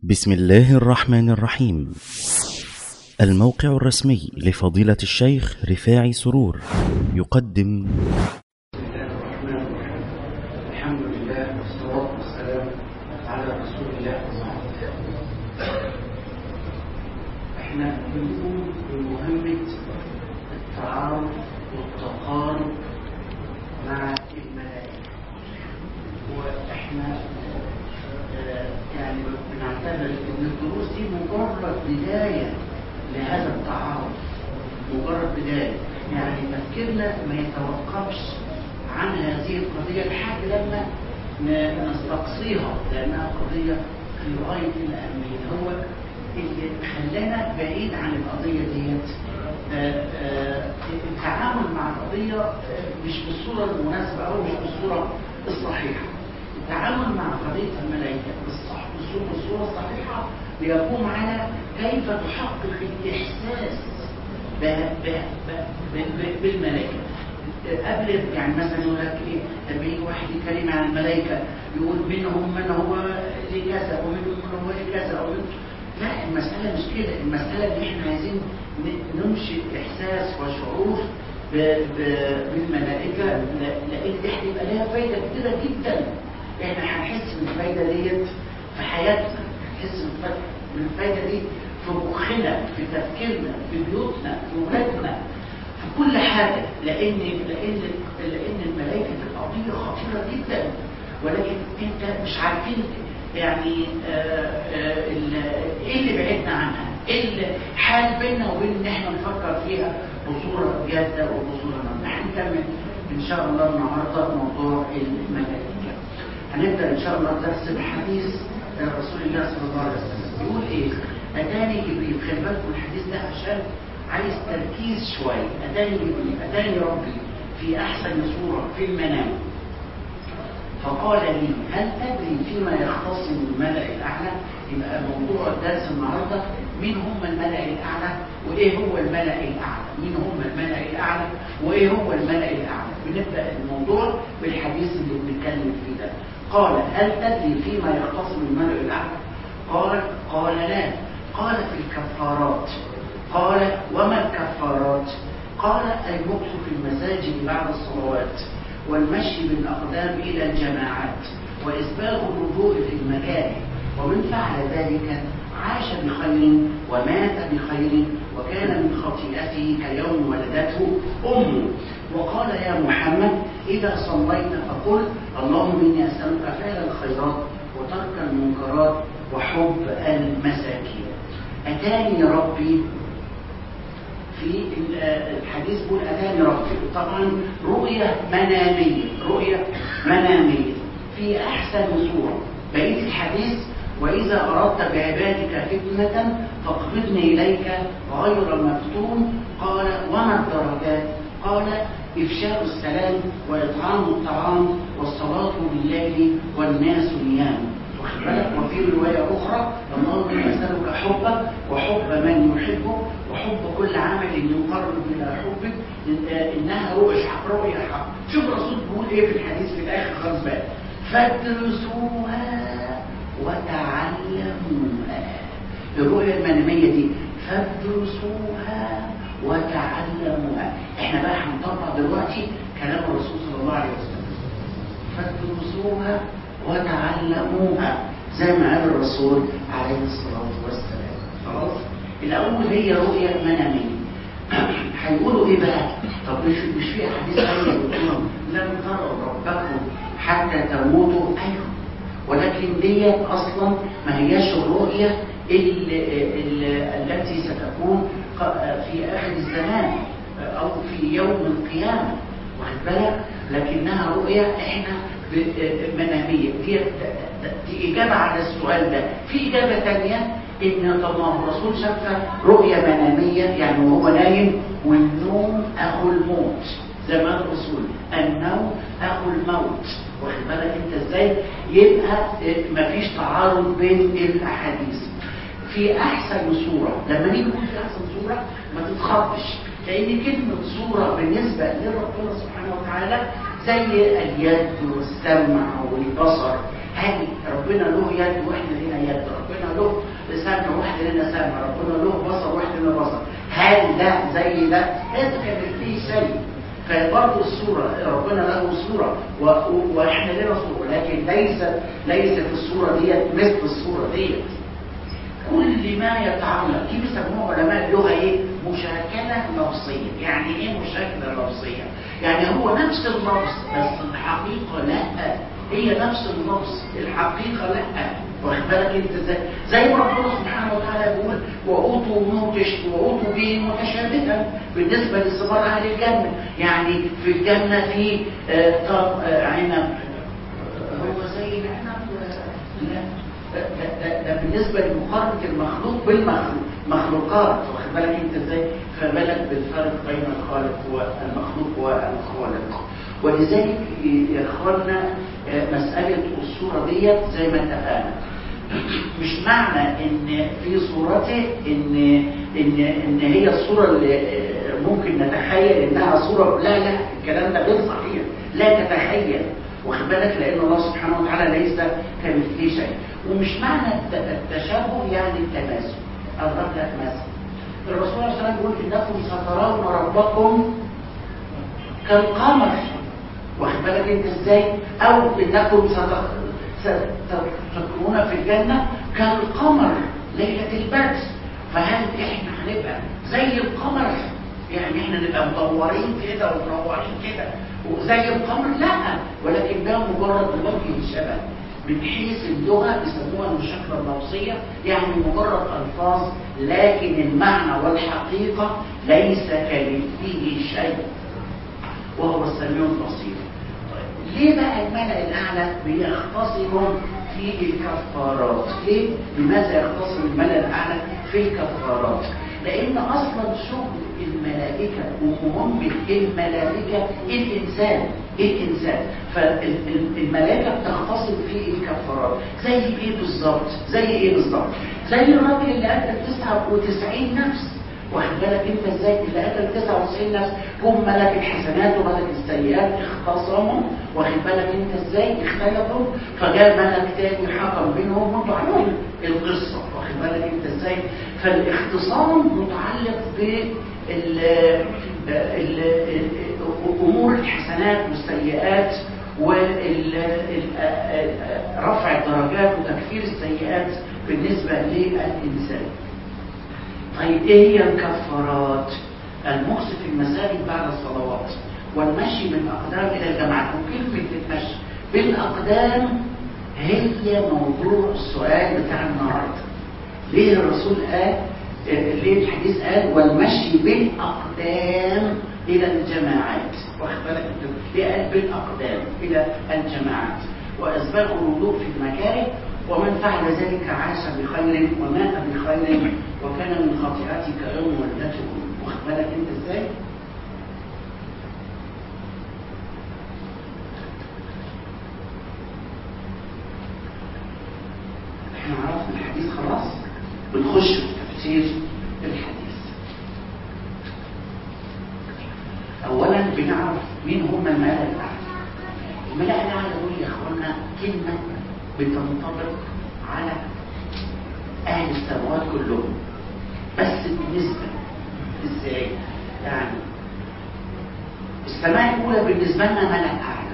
بسم الله الرحمن الرحيم الموقع الرسمي لفضيلة الشيخ رفاعي سرور يقدم بسم الله الرحمن الرحيم الحمد لله والصلاة والسلام على رسول الله احنا بنقوم بمهمة التعارف والتقارب مع الملائكة واحنا آه، يعني بنعتبر ان الدروس دي مجرد بداية لهذا التعارف مجرد بداية يعني تفكيرنا ما يتوقفش عن هذه القضية لحد لما ن- نستقصيها لأنها قضية في غاية الأهمية هو اللي خلانا بعيد عن القضية ديت آه، آه، التعامل مع القضية آه، مش بالصورة المناسبة أو مش بالصورة الصحيحة التعامل مع قضية الملائكة بالصح بالصورة بالصورة الصحيحة بيقوم على كيف تحقق الإحساس ب- ب- ب- ب- بالملائكة قبل يعني مثلا يقول لك ايه لما يجي واحد يتكلم عن الملائكة يقول منهم من هو لكذا ومنهم من هو لكذا ومن لا المسألة مش كده المسألة ان احنا عايزين ن- ننشئ احساس وشعور ب- ب- بالملائكة ل- لان احنا يبقى لها فايدة كتيرة جدا احنا هنحس بالفايدة ديت في حياتنا هنحس بالف- بالفايدة دي في مخنا في تفكيرنا في بيوتنا في ولادنا في كل حاجة لأن لأن لأن الملائكة دي قضية خطيرة جدا ولكن أنت مش عارفين يعني آه، آه، ال- إيه اللي بعدنا عنها؟ إيه الحال بيننا وبين إن إحنا نفكر فيها بصورة جادة وبصورة مبنى هنكمل إن شاء الله النهاردة موضوع الملائكة هنبدأ إن شاء الله درس بحديث رسول الله صلى الله عليه وسلم بيقول إيه؟ أتاني جبريل خلي بالكم الحديث ده عشان عايز تركيز شوية أتاني جبريل أتاني ربي في أحسن صورة في المنام فقال لي هل تدري فيما يختصم الملأ الأعلى يبقى موضوع الدرس النهاردة مين هم الملأ الأعلى وإيه هو الملأ الأعلى مين هم الملأ الأعلى وإيه هو الملأ الأعلى بنبدأ الموضوع بالحديث اللي بنتكلم فيه ده قال هل تدري فيما يختصم الملأ الأعلى قال قال لا قال في الكفارات قال وما الكفارات قال المكث في المساجد بعد الصلوات والمشي بالأقدام إلى الجماعات وإسباغ الوضوء في المكاره ومن فعل ذلك عاش بخير ومات بخير وكان من خطيئته كيوم ولدته أمه وقال يا محمد إذا صليت فقل اللهم إني أسألك فعل الخيرات وترك المنكرات وحب المساكين أتاني ربي في الحديث بيقول أتاني ربي طبعا رؤية منامية رؤية منامية في أحسن صورة بقية الحديث وإذا أردت بعبادك فتنة فاقبضني إليك غير مفتون قال وما الدرجات قال إفشاء السلام وإطعام الطعام والصلاة بالليل والناس نيام واخد بالك وفي رواية أخرى اللهم إني أسألك حبك وحب من يحبك وحب كل عمل يقرب إلى حبك آه، إنها رؤية حق رؤية حق شوف الرسول بيقول إيه في الحديث في الآخر خالص بقى فادرسوها وتعلموها الرؤية المنامية دي فادرسوها وتعلموها احنا بقى هنطبق دلوقتي كلام الرسول صلى الله عليه وسلم فادرسوها وتعلموها زي ما قال الرسول عليه الصلاة والسلام خلاص الأول هي رؤية منامية هيقولوا ايه بقى طب مش مش في احاديث ثانيه بتقول لن تروا ربكم حتى تموتوا ايوه ولكن ديت اصلا ما هياش الرؤيه ال- ال- التي ستكون ق- في اخر الزمان او في يوم القيامه واخد بالك لكنها رؤيه احنا ب- مناميه دي دي اجابه على السؤال ده في اجابه ثانيه ان طب ما هو الرسول شاف رؤيه مناميه يعني وهو نايم والنوم اخو الموت زي ما قال الرسول النوم اخو الموت واخد بالك انت ازاي يبقى مفيش تعارض بين الاحاديث في احسن صوره لما نيجي نقول في احسن صوره ما تتخضش لان كلمه صوره بالنسبه لربنا سبحانه وتعالى زي اليد والسمع والبصر هل ربنا له يد واحنا لنا يد ربنا له لنا سمع ربنا له بصر واحنا لنا بصر هل ده زي ده؟ لازم كان فيه شيء فبرضه الصورة ربنا له صورة و... و... واحنا لنا صورة لكن ليس ليست الصورة ديت مثل الصورة ديت كل ما يتعلق دي بيسموها علماء اللغة ايه؟ مشاكلة لفظية يعني ايه مشاكلة لفظية؟ يعني هو نفس اللفظ بس الحقيقة لا هي نفس اللفظ الحقيقة لا واخد بالك انت ازاي زي ما ربنا سبحانه وتعالى بيقول واوتوا متش واوتوا به متشابها بالنسبه لثمار اهل الجنه يعني في الجنه في آه، طب آه، عنب هو زي العنب لا ده, ده, ده بالنسبه لمقارنه المخلوق بالمخلوقات واخد بالك انت ازاي فبالك بالفرق بين الخالق والمخلوق والخالق ولذلك يا اخوانا آه، مساله الصوره ديت زي ما اتفقنا مش معنى ان في صورته ان ان ان هي الصوره اللي ممكن نتخيل انها صوره لا لا الكلام ده غير صحيح لا تتخيل واخد بالك لان الله سبحانه وتعالى ليس كمثله شيء ومش معنى التشابه يعني التماثل اضرب لك مثل الرسول صلى الله عليه وسلم يقول انكم سترون ربكم كالقمر واخد بالك انت ازاي او انكم ستكونون في الجنة كالقمر ليلة البدر فهل احنا هنبقى زي القمر يعني احنا نبقى مدورين كده ومنورين كده وزي القمر لا ولكن ده مجرد وجه الشبه من حيث اللغة بيسموها المشاكلة اللفظية يعني مجرد ألفاظ لكن المعنى والحقيقة ليس كمثله شيء وهو السميع البصير ليه بقى الملأ الأعلى بيختصروا في الكفارات ليه؟ لماذا يختصر الملأ الأعلى في الكفارات لأن أصلا شغل الملائكة ومهمة الملائكة الإنسان الإنسان فالملائكة بتختصر في الكفارات زي إيه بالظبط؟ زي إيه بالظبط؟ زي الراجل اللي قتل 99 نفس واخد بالك انت ازاي اللي قتل 99 نفس هم ملك الحسنات وملك السيئات اختصموا واخد بالك انت ازاي اختلفوا فجاء ملك تاني حكم بينهم وانتوا عارفين القصه واخد بالك انت ازاي فالاختصام متعلق بال امور الحسنات والسيئات ورفع الدرجات وتكفير السيئات بالنسبه للانسان طيب ايه هي الكفارات المكس في المساجد بعد الصلوات والمشي بالاقدام الى الجماعات وكلمه المشي بالاقدام هي موضوع السؤال بتاع النهارده ليه الرسول قال ليه الحديث قال والمشي بالاقدام الى الجماعات واخد بالك ليه قال بالاقدام الى الجماعات واسباب الوضوء في المكاره ومن فعل ذلك عاش بخير ومات بخير وكان من خطيئتك يوم ولدته واخد بالك انت ازاي؟ احنا عرفنا الحديث خلاص بنخش في تفسير الحديث اولا بنعرف مين هم الملأ الاعلى الملأ الاعلى دول يا اخوانا كلمه بتنطبق على اهل السماوات كلهم بس بالنسبه ازاي يعني السماء الاولى بالنسبه لنا ملأ اعلى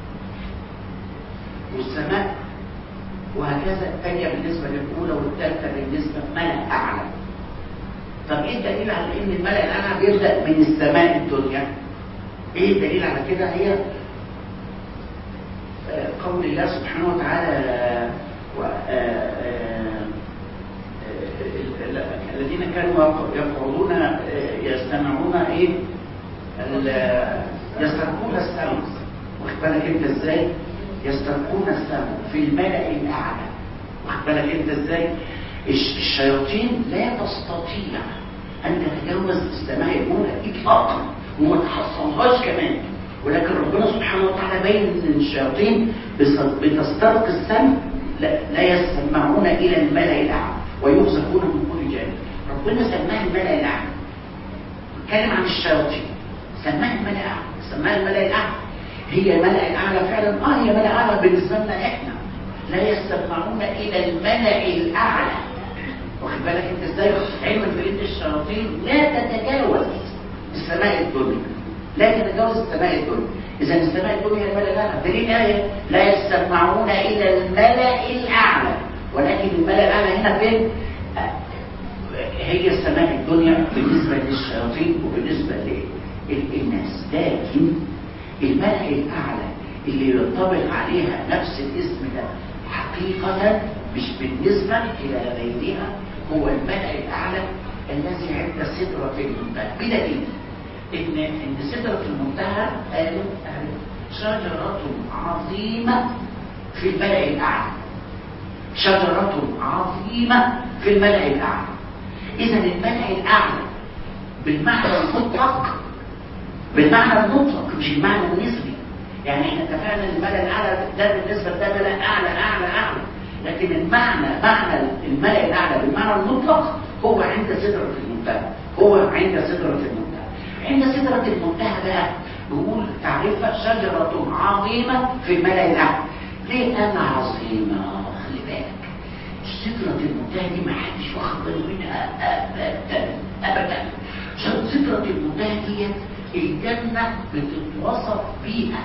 والسماء وهكذا الثانيه بالنسبه للاولى والثالثه بالنسبه ملأ اعلى طب ايه الدليل على ان الملأ الاعلى بيبدا من السماء الدنيا ايه الدليل على كده هي قول الله سبحانه وتعالى الذين كانوا يقعدون يستمعون ايه يسترقون السمع واخد بالك انت ازاي يسترقون السمع في الملأ الاعلى واخد بالك انت ازاي الشياطين لا تستطيع ان تتجاوز السماء الاولى اطلاقا وما تحصلهاش كمان ولكن ربنا سبحانه وتعالى بين ان الشياطين بتسترق السمع لا, لا يسمعون الى الملأ الاعلى ويرزقون من كل جانب ربنا سماها الملأ الاعلى اتكلم عن الشياطين سماها الملأ الاعلى سماها الملأ الاعلى هي الملأ الاعلى فعلا اه هي ملأ اعلى بالنسبه لنا احنا لا يسمعون الى الملأ الاعلى واخد بالك انت ازاي ازاي علما بان الشياطين لا تتجاوز السماء الدنيا لا تتجاوز السماء الدنيا اذا السماء الدنيا الملأ الاعلى دليل ايه لا يستمعون الى الملأ الاعلى ولكن الملأ الاعلى هنا فين هي السماء الدنيا بالنسبة للشياطين وبالنسبة للناس لكن الملأ الأعلى اللي ينطبق عليها نفس الاسم ده حقيقة مش بالنسبة إلى غيرها هو الملأ الأعلى الذي عند سدرة المنتهى بدليل إن إن سدرة المنتهى قالوا شجرة عظيمة في الملأ الأعلى شجرة عظيمة في الملأ الأعلى إذا الملأ الأعلى بالمعنى المطلق بالمعنى المطلق مش المعنى النسبي يعني احنا اتفقنا ان الملأ الأعلى ده بالنسبة ده ملأ أعلى أعلى أعلى لكن المعنى معنى الملأ الأعلى بالمعنى المطلق هو عند سدرة المنتهى هو عند سدرة المنتهى عند سدرة المنتهى بقى بيقول تعريفها شجرة عظيمة في الملأ الأعلى ليه أنا عظيمة خلي بالك سدرة المنتهى دي ما حدش واخد باله منها ابدا ابدا سدرة المنتهى دي الجنة بتتوصف بيها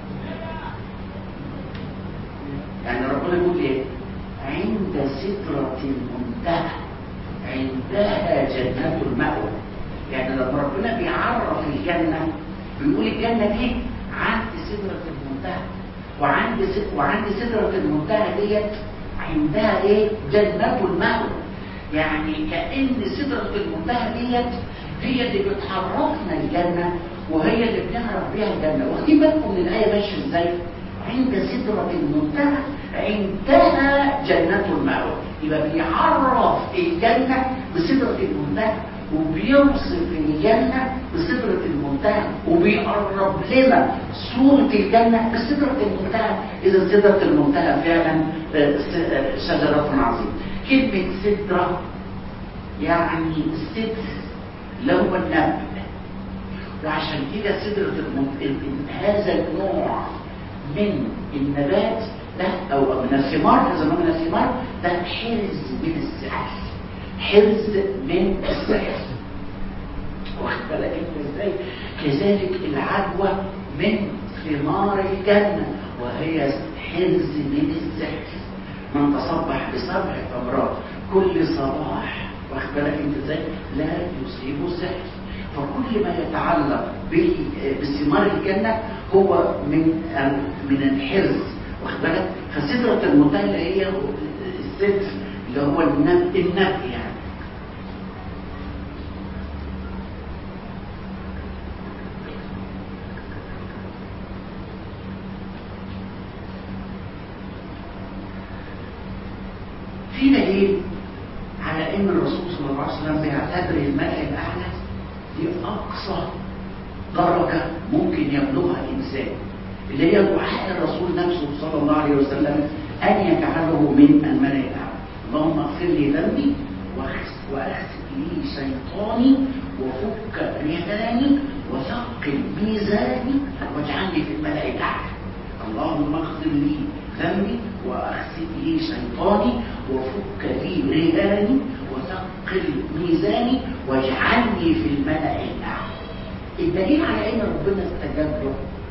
يعني ربنا يقول ايه عند سدرة المنتهى عندها جنة المأوى يعني لما ربنا بيعرف الجنة بيقول الجنة دي عند سدرة المنتهى وعند وعند سدرة المنتهى ديت عندها ايه جنة المأوى يعني كأن سدرة المنتهى ديت هي اللي بتعرفنا الجنة وهي اللي بنعرف بيها الجنة واخدين بالكم من الآية ماشية ازاي عند سدرة المنتهى عندها جنة المأوى يبقى بيعرف الجنة بسدرة المنتهى وبيوصف الجنة بسدرة المنتهى وبيقرب لنا صورة الجنة بسدرة المنتهى إذا سدرة المنتهى فعلا شجرة عظيمة كلمة سدرة يعني السدر اللي هو النبأ وعشان كده سدرة المنتهى هذا النوع من النبات ده أو من الثمار زي ما من الثمار ده حرز من السحر حرز من السحر واخد بالك انت ازاي كذلك العدوى من ثمار الجنة وهي حرز من السحر من تصبح بسبع تمرات كل صباح واخد بالك انت ازاي لا يصيبه السحر فكل ما يتعلق بثمار الجنة هو من من الحرز واخد بالك فسدرة المنتهى اللي هي الستر اللي هو النب النب يعني في دليل على ان الرسول صلى الله عليه وسلم بيعتبر الملأ الاعلى دي اقصى درجة ممكن يبلغها الانسان اللي هي دعاء الرسول نفسه صلى الله عليه وسلم ان يجعله من الملأ الاعلى اللهم اغفر لي ذنبي واغسل لي شيطاني وفك رهاني وثقل ميزاني واجعلني في الملأ الاعلى اللهم اغفر لي ذنبي واغسل لي شيطاني وفك لي رهاني وثقل ميزاني واجعلني في الملأ الأعلى الدليل على ان ربنا استجاب له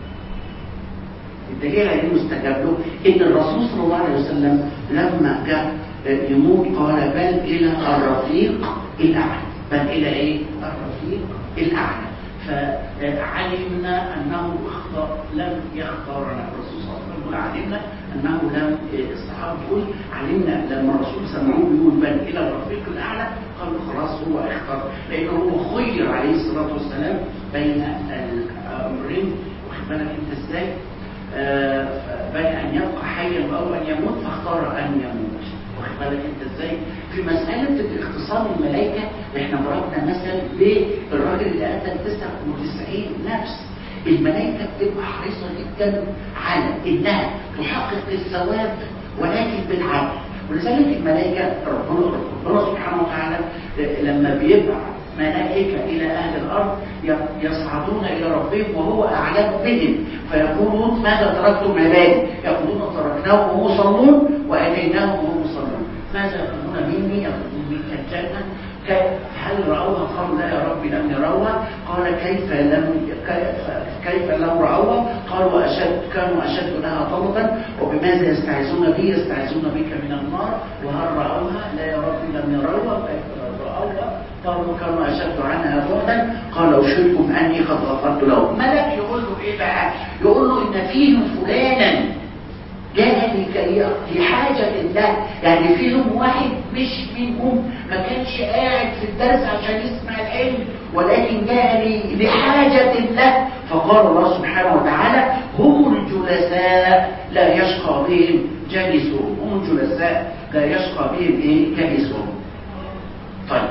الدليل على انه استجاب له ان الرسول صلى الله عليه وسلم لما جاء يموت قال بل الى الرفيق الاعلى بل الى ايه الرفيق الاعلى فعلمنا انه اخطا لم يختارنا الرسول صلى الله عليه وسلم علمنا انه لم الصحابه يقول علمنا لما الرسول سمعوه بيقول بل الى الرفيق الاعلى قالوا خلاص هو اختار لانه هو خير عليه الصلاه والسلام بين الامرين واخد بالك انت ازاي؟ آه بين ان يبقى حيا او ان يموت فاختار ان يموت واخد بالك انت ازاي؟ في مساله اختصام الملائكه احنا ضربنا مثل بالراجل اللي قتل 99 نفس الملائكة بتبقى حريصة جدا على انها تحقق الثواب ولكن بالعدل ولذلك الملائكة ربنا ربنا سبحانه وتعالى لما بيبعث ملائكة إلى أهل الأرض يصعدون إلى ربهم وهو أعلم بهم فيقولون ماذا تركتم عبادي يقولون تركناهم وهم يصلون وأتيناهم وهم يصلون ماذا يقولون مني يقولون من الجنة ك- هل رأوها قالوا لا يا رب لم يروها قال كيف لم كيف- كيف لو رأوها قالوا أشد كانوا أشد لها طلبا وبماذا يستعيذون بي يستعيذون بك من النار وهل رأوها لا يا رب لم يروها كيف لو رأوها قالوا كانوا أشد عنها بعدا قال أشهدكم أني قد غفرت لهم ملك يقول له إيه بقى يقول له إن فيهم فلانا جاء لكي لحاجة له يعني فيهم واحد مش منهم ما كانش قاعد في الدرس عشان يسمع العلم ولكن جاء لي لحاجة له فقال الله سبحانه وتعالى هم الجلساء لا يشقى بهم جالسهم هم الجلساء لا يشقى بهم ايه جالسهم طيب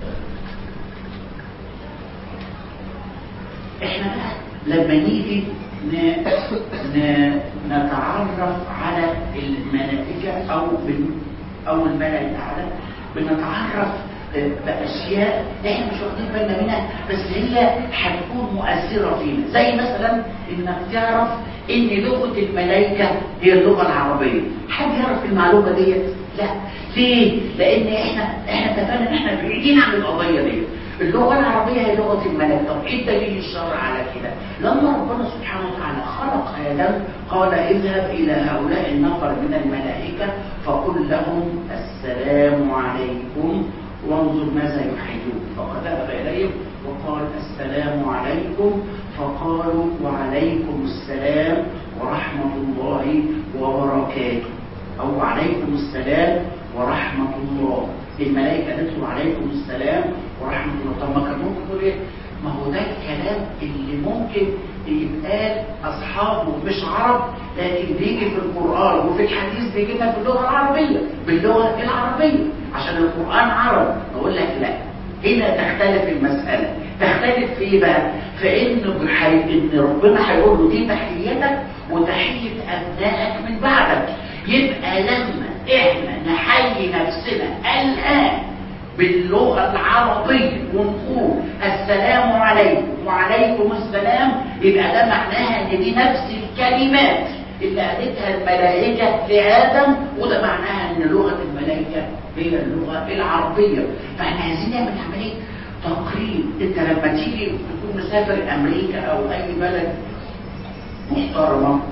احنا بقى لما نيجي ن- ن- نتعرف على الملائكة أو بن أو الملأ الأعلى بنتعرف آه، بأشياء احنا مش واخدين بالنا منها بس هي هتكون مؤثرة فينا زي مثلا انك تعرف ان لغة الملائكة هي اللغة العربية حد يعرف المعلومة ديت؟ لا ليه؟ لان احنا احنا اتفقنا ان احنا بعيدين عن القضية ديت اللغة العربية هي لغة الملك طب ايه دليل الشرع على كده لما ربنا سبحانه وتعالى خلق آدم قال اذهب إلى هؤلاء النفر من الملائكة فقل لهم السلام عليكم وانظر ماذا يحيون فقد إليهم وقال السلام عليكم فقالوا وعليكم السلام ورحمة الله وبركاته أو عليكم السلام ورحمة الله الملائكة قالت له عليكم السلام ورحمة الله طب ما كان ممكن يقول ايه؟ ما هو ده الكلام اللي ممكن يتقال أصحابه مش عرب لكن بيجي في القرآن وفي الحديث بيجي لنا في اللغة العربية باللغة العربية عشان القرآن عربي أقول لك لا هنا تختلف المسألة تختلف في ايه بقى؟ في ان بحي... ان ربنا هيقول له دي تحيتك وتحية ابنائك من بعدك يبقى لما احنا نحيي نفسنا الان باللغة العربية ونقول السلام عليكم وعليكم السلام يبقى ده معناها ان دي نفس الكلمات اللي قالتها الملائكة لآدم وده معناها ان لغة الملائكة هي اللغة العربية فاحنا عايزين نعمل عملية تقريب انت لما تيجي تكون مسافر امريكا او اي بلد محترمة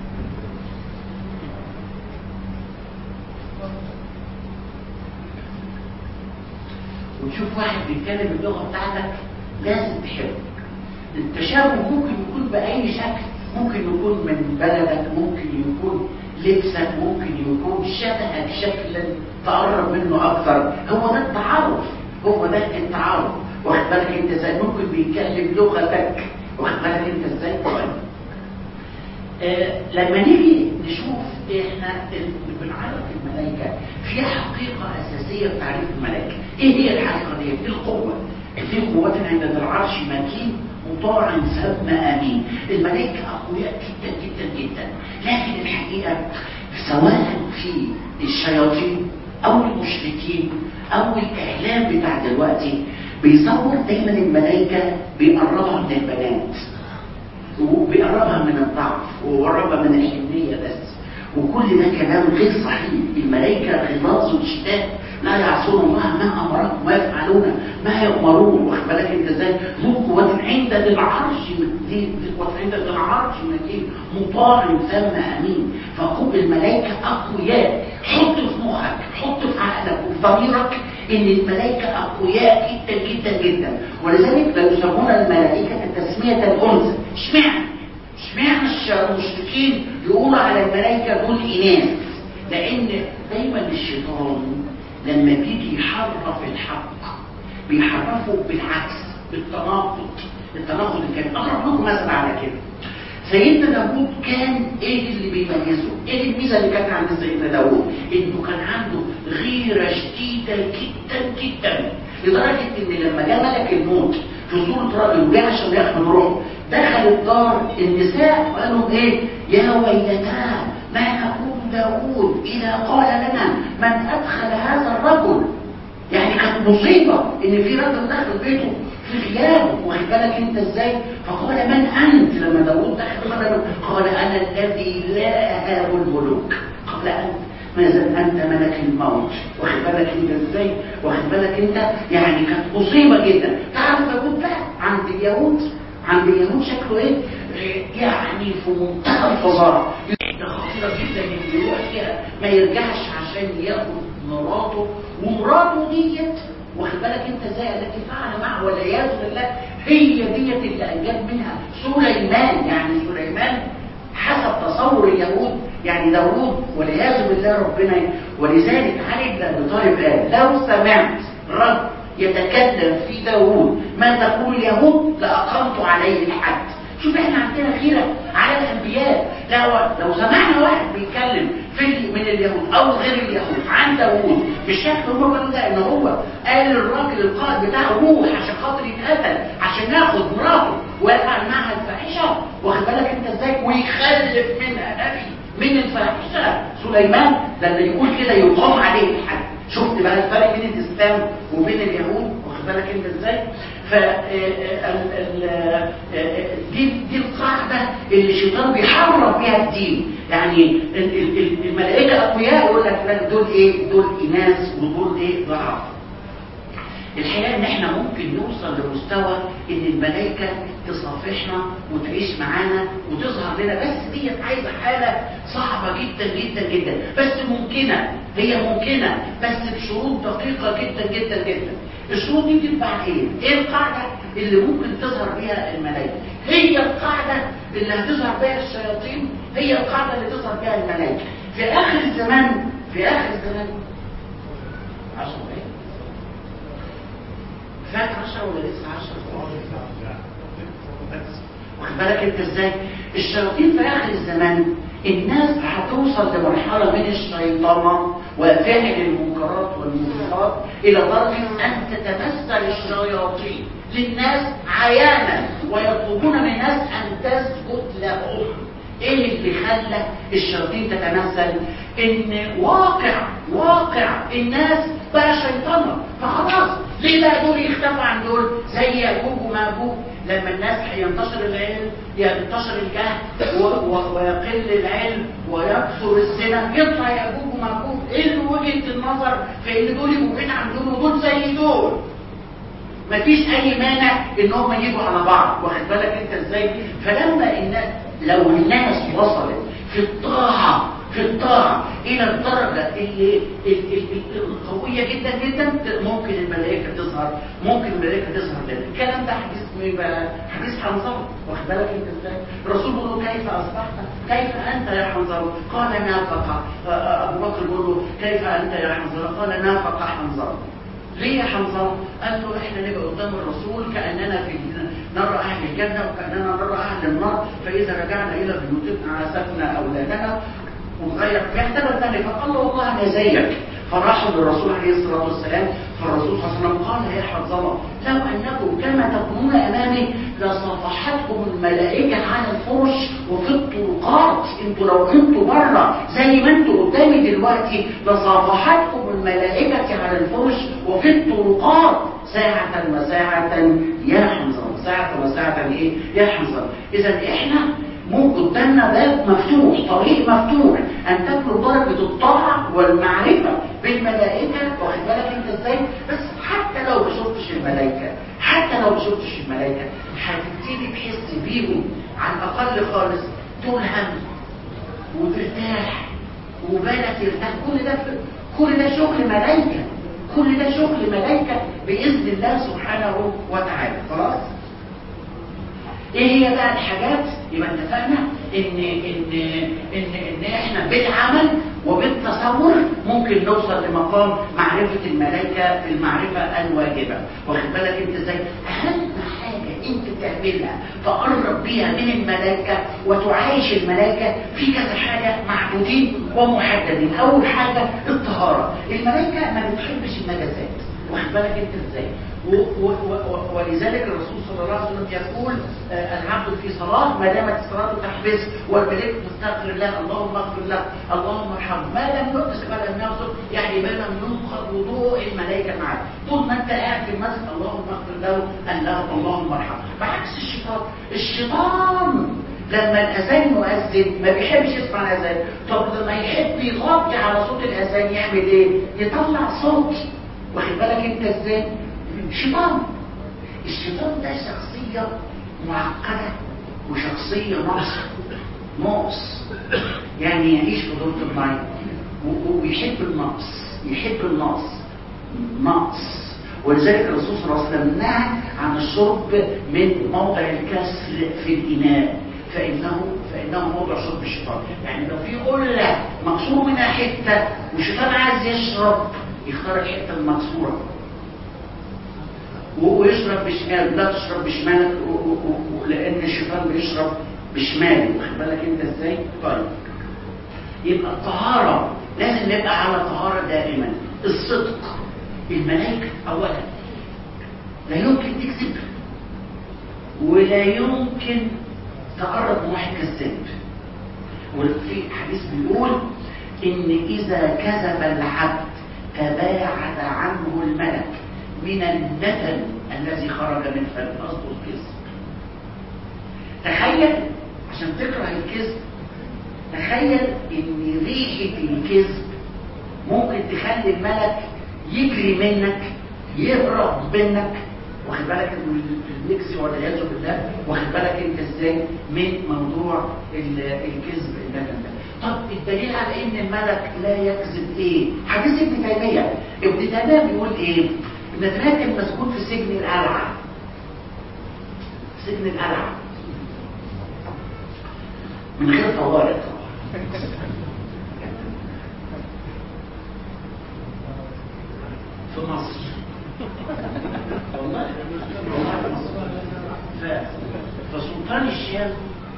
وتشوف واحد بيتكلم اللغة بتاعتك لازم تحبه التشابه ممكن يكون بأي شكل ممكن يكون من بلدك ممكن يكون لبسك ممكن يكون شبهك شكلا تقرب منه أكثر هو ده التعارف هو ده التعارف واخد بالك انت ازاي ممكن بيتكلم لغتك واخد بالك انت ازاي طيب آه لما نيجي نشوف احنا اللي بنعرف الملائكه في حقيقه اساسيه في تعريف الملائكه ايه هي الحقيقه دي في القوه في قوة عند ذي العرش مكين مطاع ثم امين الملائكه اقوياء جدا جدا جدا لكن الحقيقه سواء في الشياطين او المشركين او الاعلام بتاع دلوقتي بيصور دايما الملائكه بيقربها من البنات وبيقربها من الضعف وقربها من الحنية بس وكل ده كلام غير صحيح الملائكة غلاظ شداد لا يعصون الله ما أمرهم ويفعلون ما يؤمرون واخد بالك انت ازاي ذو قوة عند ذي العرش مكين ذو قوة عند ذي العرش مكين مطاع ثم أمين فقوم الملائكة أقوياء حط في مخك حط في عقلك وفي ضميرك ان الملائكة اقوياء جدا جدا جدا ولذلك لا يسمون الملائكة تسمية الانثى اشمعنى اشمعنى المشركين يقولوا على الملائكة دول اناث لان دايما الشيطان لما بيجي يحرف الحق بيحرفه بالعكس بالتناقض التناقض الكامل اضرب لكم مثلا على كده سيدنا داوود كان ايه اللي بيميزه ايه الميزه اللي كانت عند سيدنا داوود انه كان عنده غيره شديده جدا جدا لدرجه ان لما جاء ملك الموت في صوره راجل وجاء عشان ياخد روحه دخل الدار النساء وقالوا ايه يا ويلتاه ما نقول داوود اذا قال لنا من ادخل هذا الرجل يعني كانت مصيبه ان في رجل دخل بيته في غيابه واخد بالك انت ازاي فقال من انت لما داوود دخل قال قال انا الذي لا اهاب الملوك قال انت ماذا انت ملك الموت واخد بالك انت ازاي واخد بالك انت يعني كانت مصيبه جدا تعرف داوود بقى عند اليهود عند اليهود شكله ايه إيه، يعني في منتهى الفظاعه ده خطيره جدا ان يروح فيها ما يرجعش عشان ياخد مراته ومراته ديت واخد بالك انت ازاي التي فعل معه والعياذ بالله هي ديت اللي انجب منها سليمان يعني سليمان حسب تصور اليهود يعني داوود والعياذ بالله ربنا ولذلك علي بن ابي طالب قال لو سمعت رب يتكلم في داوود ما تقول اليهود لاقمت عليه الحد شوف احنا عندنا خيره على الانبياء لو لو سمعنا واحد بيتكلم في من اليهود او غير اليهود عن داوود بالشكل هم قالوا ده ان هو قال للراجل القائد بتاعه روح عشان خاطر يتقتل عشان ياخد مراته ويفعل معها الفاحشه واخد بالك انت ازاي ويخلف منها نبي من الفاحشه سليمان ده اللي يقول كده يقام عليه الحد شفت بقى الفرق بين الاسلام وبين اليهود واخد بالك انت ازاي ف دي دي القاعده اللي الشيطان بيحرر بيها الدين يعني الملائكه اقوياء يقول لك لا دول ايه دول اناث ودول ايه ضعاف الحقيقه ان احنا ممكن نوصل لمستوى ان الملائكه تصافحنا وتعيش معانا وتظهر لنا بس ديت عايزه حاله صعبه جدا جدا جدا بس ممكنه هي ممكنه بس بشروط دقيقه جدا جدا جدا الشروط دي بتبقى ايه؟ ايه القاعده اللي ممكن تظهر بيها الملائكه؟ هي القاعده اللي هتظهر بيها الشياطين هي القاعده اللي تظهر بيها الملائكه في اخر الزمان في اخر الزمان 10 ايه؟ فات 10 ولا لسه 10 واخد بالك انت ازاي الشياطين في اخر الزمان الناس هتوصل لمرحلة من الشيطنة وفعل المنكرات والمنكرات إلى درجة أن تتمثل الشياطين للناس عيانا ويطلبون من الناس أن تسجد لهم ايه اللي خلى الشياطين تتمثل ان واقع واقع الناس بقى شيطانه فخلاص ليه بقى دول يختفوا عن دول زي ياجوج وماجوج لما الناس هينتشر العلم ينتشر الجهل ويقل العلم ويكثر الزنا يطلع ياجوج وماجوج ايه وجهه النظر في ان دول يبقوا بعيد عن دول ودول زي دول مفيش اي مانع ان هم يجوا على بعض واخد بالك انت ازاي فلما الناس لو الناس وصلت في الطاعه في الطاعه الى الدرجه اللي القويه جدا جدا ممكن الملائكه تظهر ممكن الملائكه تظهر لنا الكلام ده حديث مين بقى حديث حنظله واخد بالك انت ازاي الرسول بيقول له كيف اصبحت كيف انت يا حنظله قال نافق ابو بكر بيقول له كيف انت يا حنظله قال نافق حنظله ليه يا حنظله قال له احنا نبقى قدام الرسول كاننا في نرى اهل الجنه وكاننا نرى اهل النار فاذا رجعنا الى بيوتنا عاسفنا اولادنا ونغير فيعتبر ذلك فقال له والله انا زيك فراحوا للرسول عليه الصلاه والسلام فالرسول صلى الله عليه وسلم قال يا حنظله لو انكم كما تكونون امامي لصافحتكم الملائكه على الفرش وفي الطرقات انتوا لو كنتوا بره زي ما انتوا قدامي دلوقتي لصافحتكم الملائكه على الفرش وفي الطرقات ساعة وساعة يا حنظله ساعة وساعة ايه يا حنظله اذا احنا مو قدامنا باب مفتوح طريق مفتوح ان تبلغ درجة الطاعة والمعرفة بالملائكة واخد بالك انت ازاي بس حتى لو ما شفتش الملائكة حتى لو ما شفتش الملائكة هتبتدي تحس بيهم على الاقل خالص تلهم وترتاح وبالك يرتاح كل ده كل ده شغل ملائكة كل ده شغل ملائكة بإذن الله سبحانه وتعالى خلاص ايه هي بقى الحاجات يبقى اتفقنا ان ان ان ان احنا بالعمل وبالتصور ممكن نوصل لمقام معرفة الملائكة المعرفة الواجبة واخد بالك انت ازاي اهم حاجة انت بتعملها تقرب بيها من الملائكة وتعايش الملائكة في كذا حاجة محدودين ومحددين اول حاجة الطهارة الملائكة ما بتحبش المجازات واخد بالك انت ازاي ولذلك الرسول صلى الله عليه وسلم يقول آه العبد في صلاة ما دامت الصلاة تحبس والملك مستغفر الله اللهم اغفر له اللهم ارحمه ما لم يؤتس ما لم يغفر يعني ما لم ينقض وضوء الملائكة معك طول ما انت قاعد في المسجد اللهم اغفر له الله اللهم ارحمه بعكس الشيطان الشيطان لما الاذان يؤذن ما بيحبش يسمع الاذان طب لما يحب يغطي على صوت الاذان يعمل ايه يطلع صوت واخد بالك انت ازاي شيطان الشيطان ده شخصيه معقده وشخصيه ناقصه ناقص يعني يعيش في دورة المعين ويحب النقص يحب النقص نقص ولذلك الرسول صلى الله عليه وسلم نهى عن الشرب من موضع الكسر في الإناء فإنه فإنه موضع شرب الشيطان يعني لو في قلة مكسور منها حتة والشيطان عايز يشرب يختار الحتة المكسورة ويشرب بشمال لا تشرب بشمالك لأن الشيطان بيشرب بشماله واخد بالك انت ازاي؟ طيب يبقى الطهارة لازم نبقى على طهارة دائما الصدق الملائكة أولا لا يمكن تكذب ولا يمكن تقرب من واحد كذاب وفي حديث بيقول إن إذا كذب العبد تباعد عنه الملك من الندم الذي خرج من فم قصده الكذب تخيل عشان تكره الكذب تخيل ان ريحة الكذب ممكن تخلي الملك يجري منك يهرب منك واخد بالك ان الميكس والعياذ بالله واخد بالك انت ازاي من موضوع الكذب الندم ده طب الدليل على ان الملك لا يكذب ايه حديث ابن تيميه ابن تيميه بيقول ايه ابن تيميه كان مسجون في سجن القلعه سجن القلعه من غير طوارئ في مصر والله والله في مصر ف- فسلطان الشام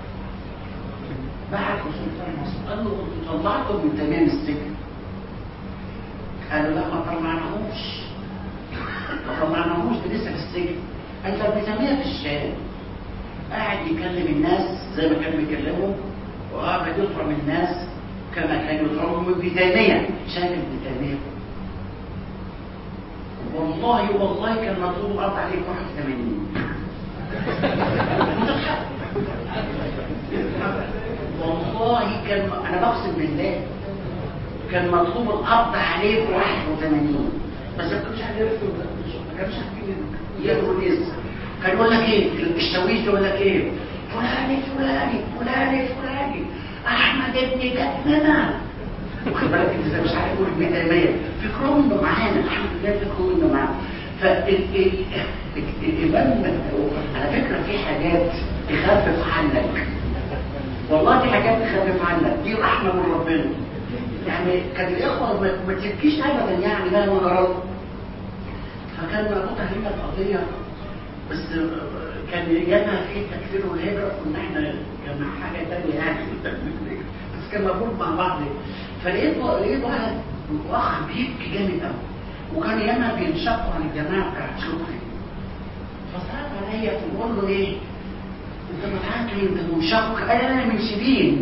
بعت لسلطان مصر قال له انتوا طلعتوا من تمام السجن قالوا لا ما طلعناهوش ما طلعناهوش ده لسه في السجن قال طب بتعملها في الشام قاعد يكلم الناس زي ما كان بيكلمهم وقاعد يطعم الناس كما كان يطعمهم ابن تيميه شايف ابن تيميه والله والله كان مطلوب الارض عليك 81 والله كان انا بقسم بالله كان مطلوب القبض عليه 81 بس ما كانش عارفين ما كانش عارفين يقولوا لسه كان يقول لك ايه الشاويش يقول لك ايه فلاني فلاني فلاني فلاني احمد ابن جدنا واخد بالك انت ازاي مش عارف يقول ابن تيميه فكرهم انه معانا الحمد لله فكرهم انه معانا فالإمام على فكرة في حاجات تخفف عنك والله دي حاجات تخفف عنك دي رحمة من ربنا يعني كان الإخوة ما- ما تبكيش أبدا يعني لا مجرد فكان مربوطة هنا القضية بس كان جانا في تكفير والهجرة كنا احنا كان حاجة تانية يعني بس كان مربوط مع بعض فلقيت لقيت واحد واخ بيبكي جامد قوي وكان ياما بينشقوا عن الجماعة بتاعت شكري فصعب عليا فبقول له ايه انت متعكي انت منشق قال انا من شبين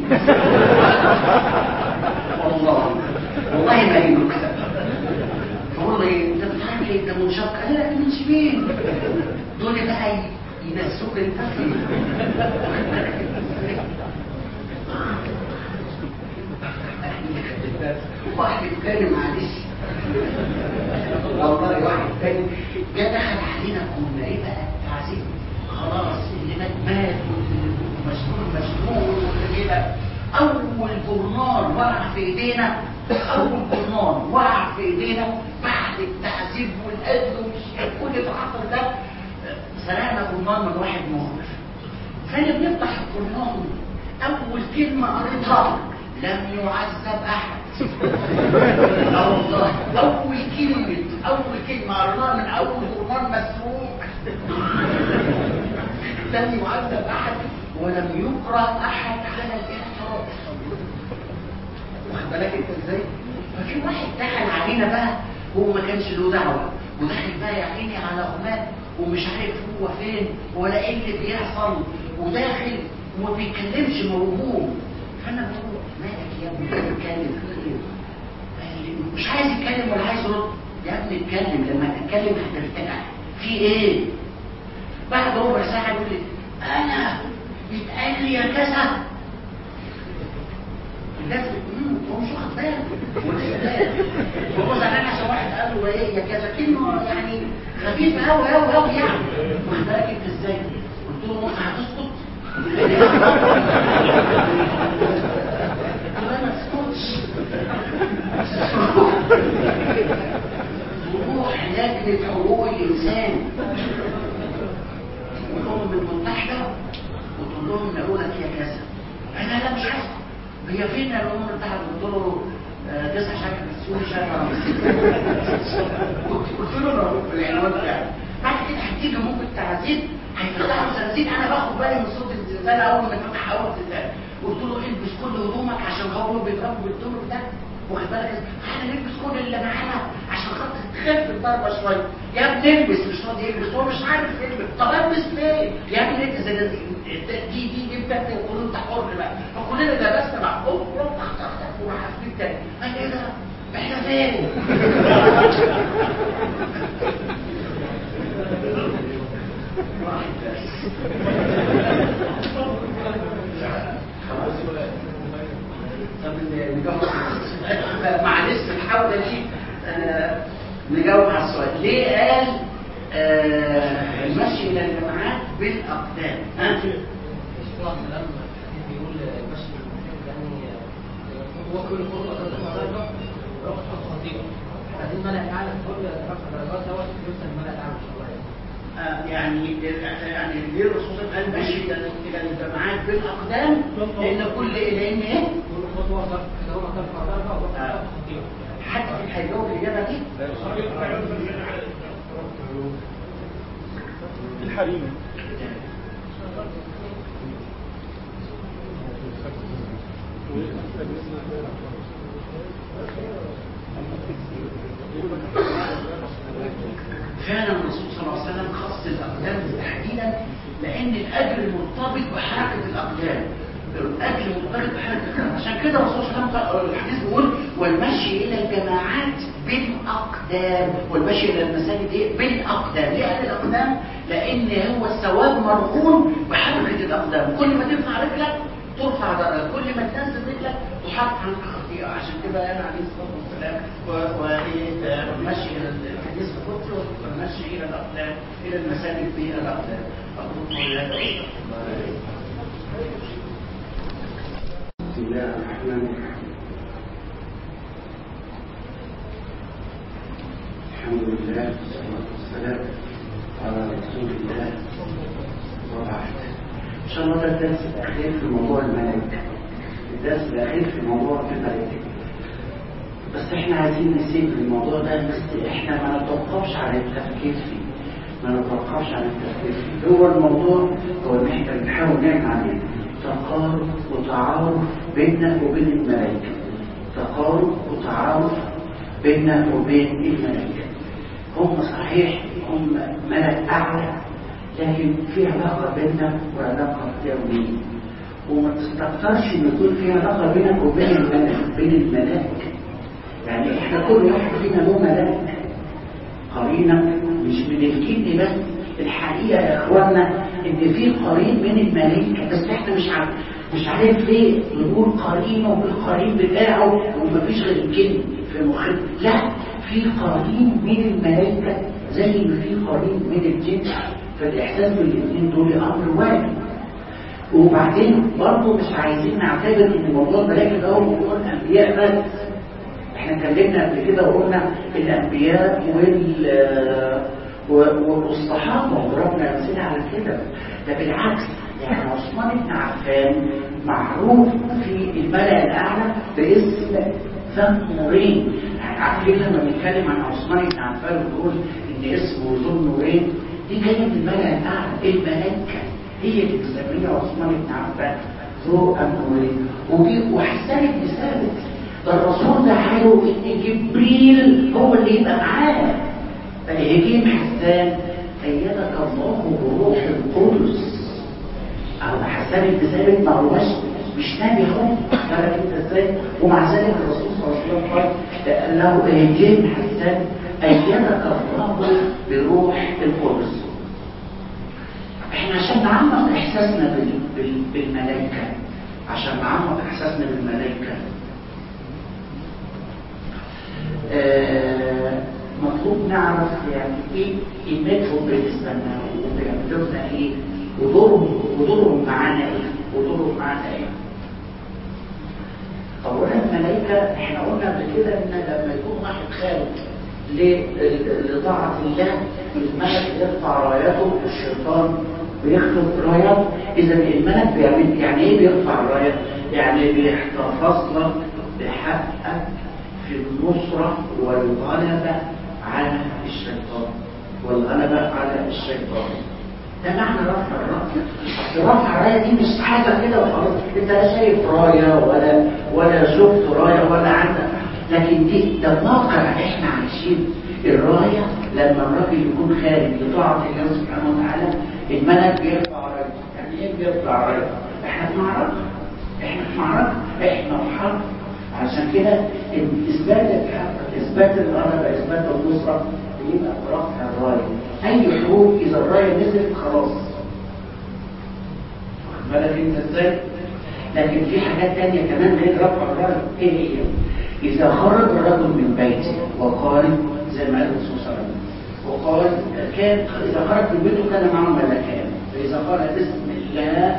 والله والله ما هي نكته فقول له ايه انت بتعمل انت منشق قال لك من شبين دول بقى ينسوك انت واحد تاني معلش والله واحد تاني جه دخل علينا كنا ايه بقى تعذيب خلاص اللي مات مات والمسجون مسجون واللي كده اول جرنان وقع في ايدينا اول جرنان وقع في ايدينا بعد التعذيب والقتل وكل العصر ده سرقنا جرنان من واحد موقف فانا بنفتح الجرنان اول كلمه قريتها لم يعذب احد اه والله اول كلمه اول كلمه قريناها من اول جرنان مسروق لم يعذب احد ولم يكره احد على الاعتراف واخد بالك انت ازاي ففي واحد دخل علينا بقى هو ما كانش له دعوه ودخل بقى يا عيني على عمان ومش عارف هو فين ولا ايه اللي بيحصل وداخل وما بيتكلمش موهوم فانا بقول مالك يا ابني بتتكلم في ايه قال لي مش عايز يتكلم ولا عايز يرد يا ابني اتكلم لما تتكلم هترتاح في ايه بعد ربع ساعه يقول لي انا يتقال لي يا كذا الناس بتقول هو مش واخد باله هو لسه باله هو زعلان عشان واحد قال له ايه يا كذا كلمه يعني خفيفه قوي قوي قوي يعني واخد بالك انت ازاي؟ قلت له مصر هتسكت؟ قلت له ما تسكتش روح لجنه حقوق الانسان والامم المتحده وتقول لهم نقول لك يا كذا انا لا مش عارف هي فين الامم المتحده قلت له آه، تسع شركه السوري شركه قلت له انا في العنوان بتاعي بعد كده هتيجي ممكن تعزيز هيفتحوا زنزين انا باخد بالي من صوت الزلزال اول ما فتح اول زلزال قلت له البس كل هدومك عشان هو بيضربوا بالدور ده واخد بالك احنا نلبس كل اللي معانا عشان خاطر تخف الضربه شويه يا ابني البس مش راضي يلبس هو مش عارف يلبس طب البس ليه يا ابني انت زي دي دي دي بتاعتي وكل انت حر بقى فكلنا لبسنا مع اوب اوب تحت تحت وراح في التاني قال ايه ده احنا فين طب نجاوب معلش الحاولة دي آه، نجاوب على السؤال ليه قال آه، المشي الى الجامعات بالاقدام ها؟ الشيخ سلام بيقول المشي يعني هو كل خطوه تاخد درجه ورقم خطيئه عايزين ملأ اعلى كل رقم درجات دوت يوصل ملأ اعلى ان شاء الله آه، يعني يعني ليه الرسول قال مشي الى الى الجامعات بالاقدام لان كل لان ايه؟ كل خطوه ضرب كده هو ترفع درجه ورقم خطيئه حد هيجاوب الاجابه دي؟ الحريم فعلا الرسول صلى الله عليه وسلم خص الاقدام تحديدا لان الاجر مرتبط بحركه الاقدام الاجر مرتبط بحركه الاقدام عشان كده الرسول صلى الله عليه وسلم الحديث بيقول والمشي الى الجماعات بالاقدام والمشي الى المساجد ايه بالاقدام ليه قال الاقدام لان هو الثواب مرهون بحركه الاقدام كل ما ترفع رجلك ترفع درجه كل ما تنزل رجلك تحط عنك خطيئه عشان كده قال عليه الصلاه والسلام و- و- والمشي الى الحديث القدسي والمشي الى الاقدام الى المساجد بالاقدام اقول قولي هذا واستغفر الله بسم الله الرحمن الرحيم الحمد لله والصلاة والسلام على رسول الله وبعد إن شاء الله ده الدرس الأخير في موضوع الملائكة الدرس الأخير في موضوع الملائكة بس احنا عايزين نسيب الموضوع ده بس احنا ما نتوقفش على التفكير فيه ما نتوقفش على التفكير فيه هو الموضوع هو ان احنا بنحاول نعمل عليه تقارب وتعارف بيننا وبين الملائكة تقارب وتعارف بيننا وبين الملائكة هم صحيح هم ملك أعلى لكن في علاقة بيننا وعلاقة يومية وما تستكترش ان يكون في علاقة بينك وبين الملك بين الملائكة يعني احنا كل واحد فينا له ملاك قرينك مش من الجن بس الحقيقة يا اخوانا ان في قرين من الملائكة بس احنا مش عارف مش عارف ليه نقول قرينه بالقرين بتاعه ومفيش غير الجن في مخنا لا في قرين من الملائكة زي ما في قرين من الجن فالاحساس بالاثنين دول امر واجب وبعدين برضه مش عايزين نعتبر ان موضوع الملائكة ده هو موضوع الانبياء بس احنا اتكلمنا قبل كده وقلنا الانبياء وال و- والصحابه وضربنا امثله على كده ده بالعكس يعني عثمان بن عفان معروف في الملأ الاعلى باسم ذو النورين يعني عارفين لما بنتكلم عن عثمان بن عفان ونقول ان اسمه ذو النورين دي جايه من الملأ الاعلى الملائكه هي اللي بتسميها عثمان بن عفان ذو النورين وجي- وحسان بن ثابت ده الرسول ده حلو ان جبريل هو اللي يبقى معاه فهجيم حسان ايدك الله بروح القدس او حسان بن ثابت ما هوش مش نبي خالص بالك انت ازاي ومع ذلك الرسول صلى الله عليه وسلم قال له هجيم حسان ايدك الله بروح القدس احنا عشان نعمق احساسنا بال- بال- بالملائكة عشان نعمق إحساسنا بالملائكة آه، مطلوب نعرف يعني ايه قيمتهم بالنسبه لنا وبيعملوا لنا ايه ودورهم ودورهم معانا ايه ودورهم معانا ايه اولا الملائكه احنا قلنا قبل كده ان لما يكون واحد خارج ل- لطاعه الله الملك يرفع رايته الشيطان بيخطب رايته اذا الملك بيعمل يعني ايه بيرفع رايه يعني بيحتفظ لك بحقك في النصرة والغلبة على الشيطان والغلبة على الشيطان ده معنى رفع الراية أصل رفع الراية دي مش حاجة كده وخلاص انت لا شايف راية ولا ولا شفت راية ولا عندك لكن دي ده واقع احنا عايشين الراية لما الراجل يكون خارج لطاعة الله سبحانه وتعالى الملك بيرفع رايته يعني ايه بيرفع رايته؟ احنا في معركة احنا في معركة احنا في حرب عشان كده اثبات الحق اثبات الغلبه اثبات النصره بيبقى برفع الرايه اي حروب اذا الرايه نزلت خلاص واخد بالك انت ازاي لكن في حاجات تانية كمان غير رفع الرايه ايه هي اذا خرج الرجل من بيته وقال زي ما قال الرسول صلى الله عليه وسلم وقال كان اذا خرج من بيته كان معه ملكان فاذا قال بسم الله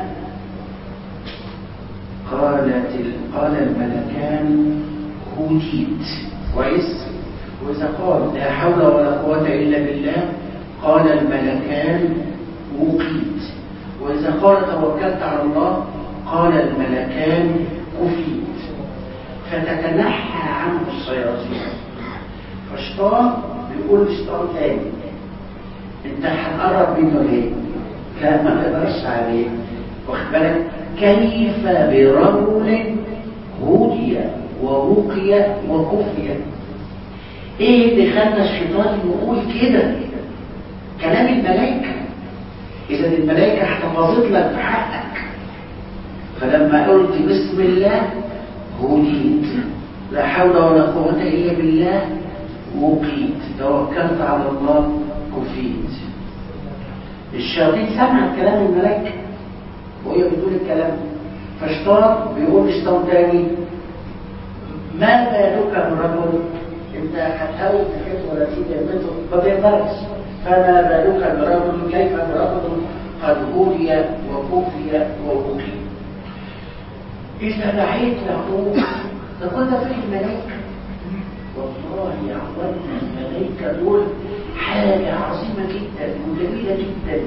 قالت قال الملكان هديت كويس واذا قال لا حول ولا قوه الا بالله قال الملكان وقيت واذا قال توكلت على الله قال الملكان كفيت فتتنحى عنه الشياطين فالشيطان بيقول للشيطان تاني انت هتقرب منه ليه؟ لا ما تقدرش عليه واخد بالك كيف برجل هدي ووقي وكفي ايه اللي خلى الشيطان يقول كده كلام الملائكه اذا الملائكه احتفظت لك بحقك فلما قلت بسم الله هديت لا حول ولا قوه الا بالله وقيت توكلت على الله كفيت الشياطين سمعت كلام الملائكه وهي بتقول الكلام فاشتاط بيقول اشتاط تاني ما بالك برجل انت هتحاول تحس ولا تيجي يمته ما بيقدرش فما بالك برجل كيف برجل قد هدي وكفي ووقي إذا دعيت له لقد في الملائكة والله يا أخواننا الملائكة دول حاجة عظيمة جدا وجميلة جدا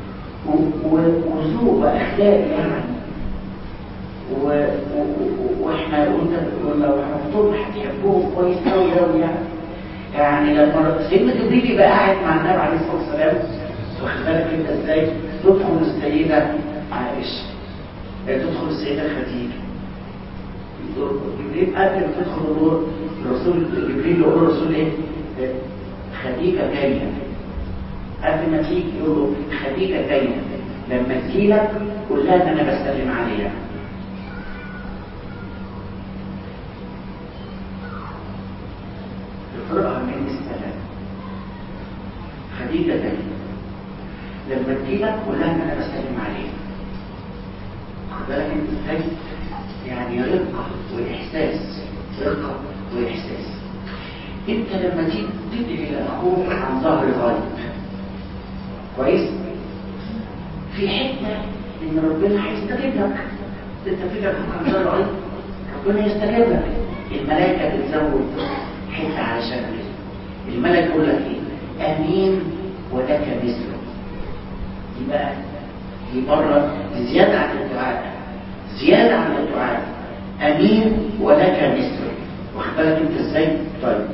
وذوق واخلاق يعني و... و... واحنا قلنا لو عرفتهم هتحبوهم كويس قوي قوي يعني يعني لما سيدنا جبريل يبقى قاعد مع النبي عليه الصلاه والسلام واخد بالك انت ازاي تدخل السيده عائشه تدخل السيده خديجه جبريل قبل ما تدخل النور الرسول جبريل يقول الرسول ايه؟ خديجه جايه قبل ما تيجي يقول له خديجه جايه لما تجيلك قول لها ان انا بسلم عليها اقرأها من السلام خديجه جايه لما تجيلك قول لها ان انا بسلم عليها خد بالك انت ازاي؟ يعني رقه واحساس رقه واحساس انت لما تيجي تدعي لاخوك عن ظهر غيب كويس في حته ان ربنا هيستجيب لك انت فكرك عن ظهر غيب ربنا يستجيب لك الملائكه بتزود حته علشان كده الملك يقول لك ايه امين ولك مثله يبقى دي بره زياده عن الدعاء زياده عن الدعاء امين ولك مثله واخد بالك انت ازاي طيب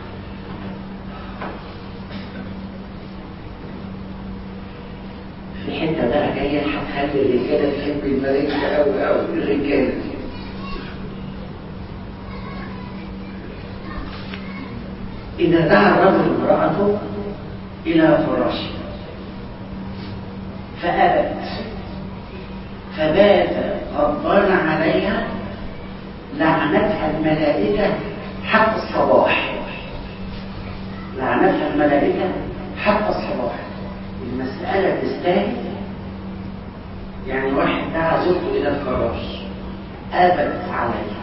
في حته بقى جايه هتخلي الرجاله تحب الملائكه قوي قوي الرجاله دي إذا دعا الرجل امرأته إلى فراشه فأبت فبات غضبان عليها لعنتها الملائكة حتى الصباح لعنتها الملائكة حتى الصباح المسألة تستاهل يعني واحد دعا زوجته الى الفراش ابت عليها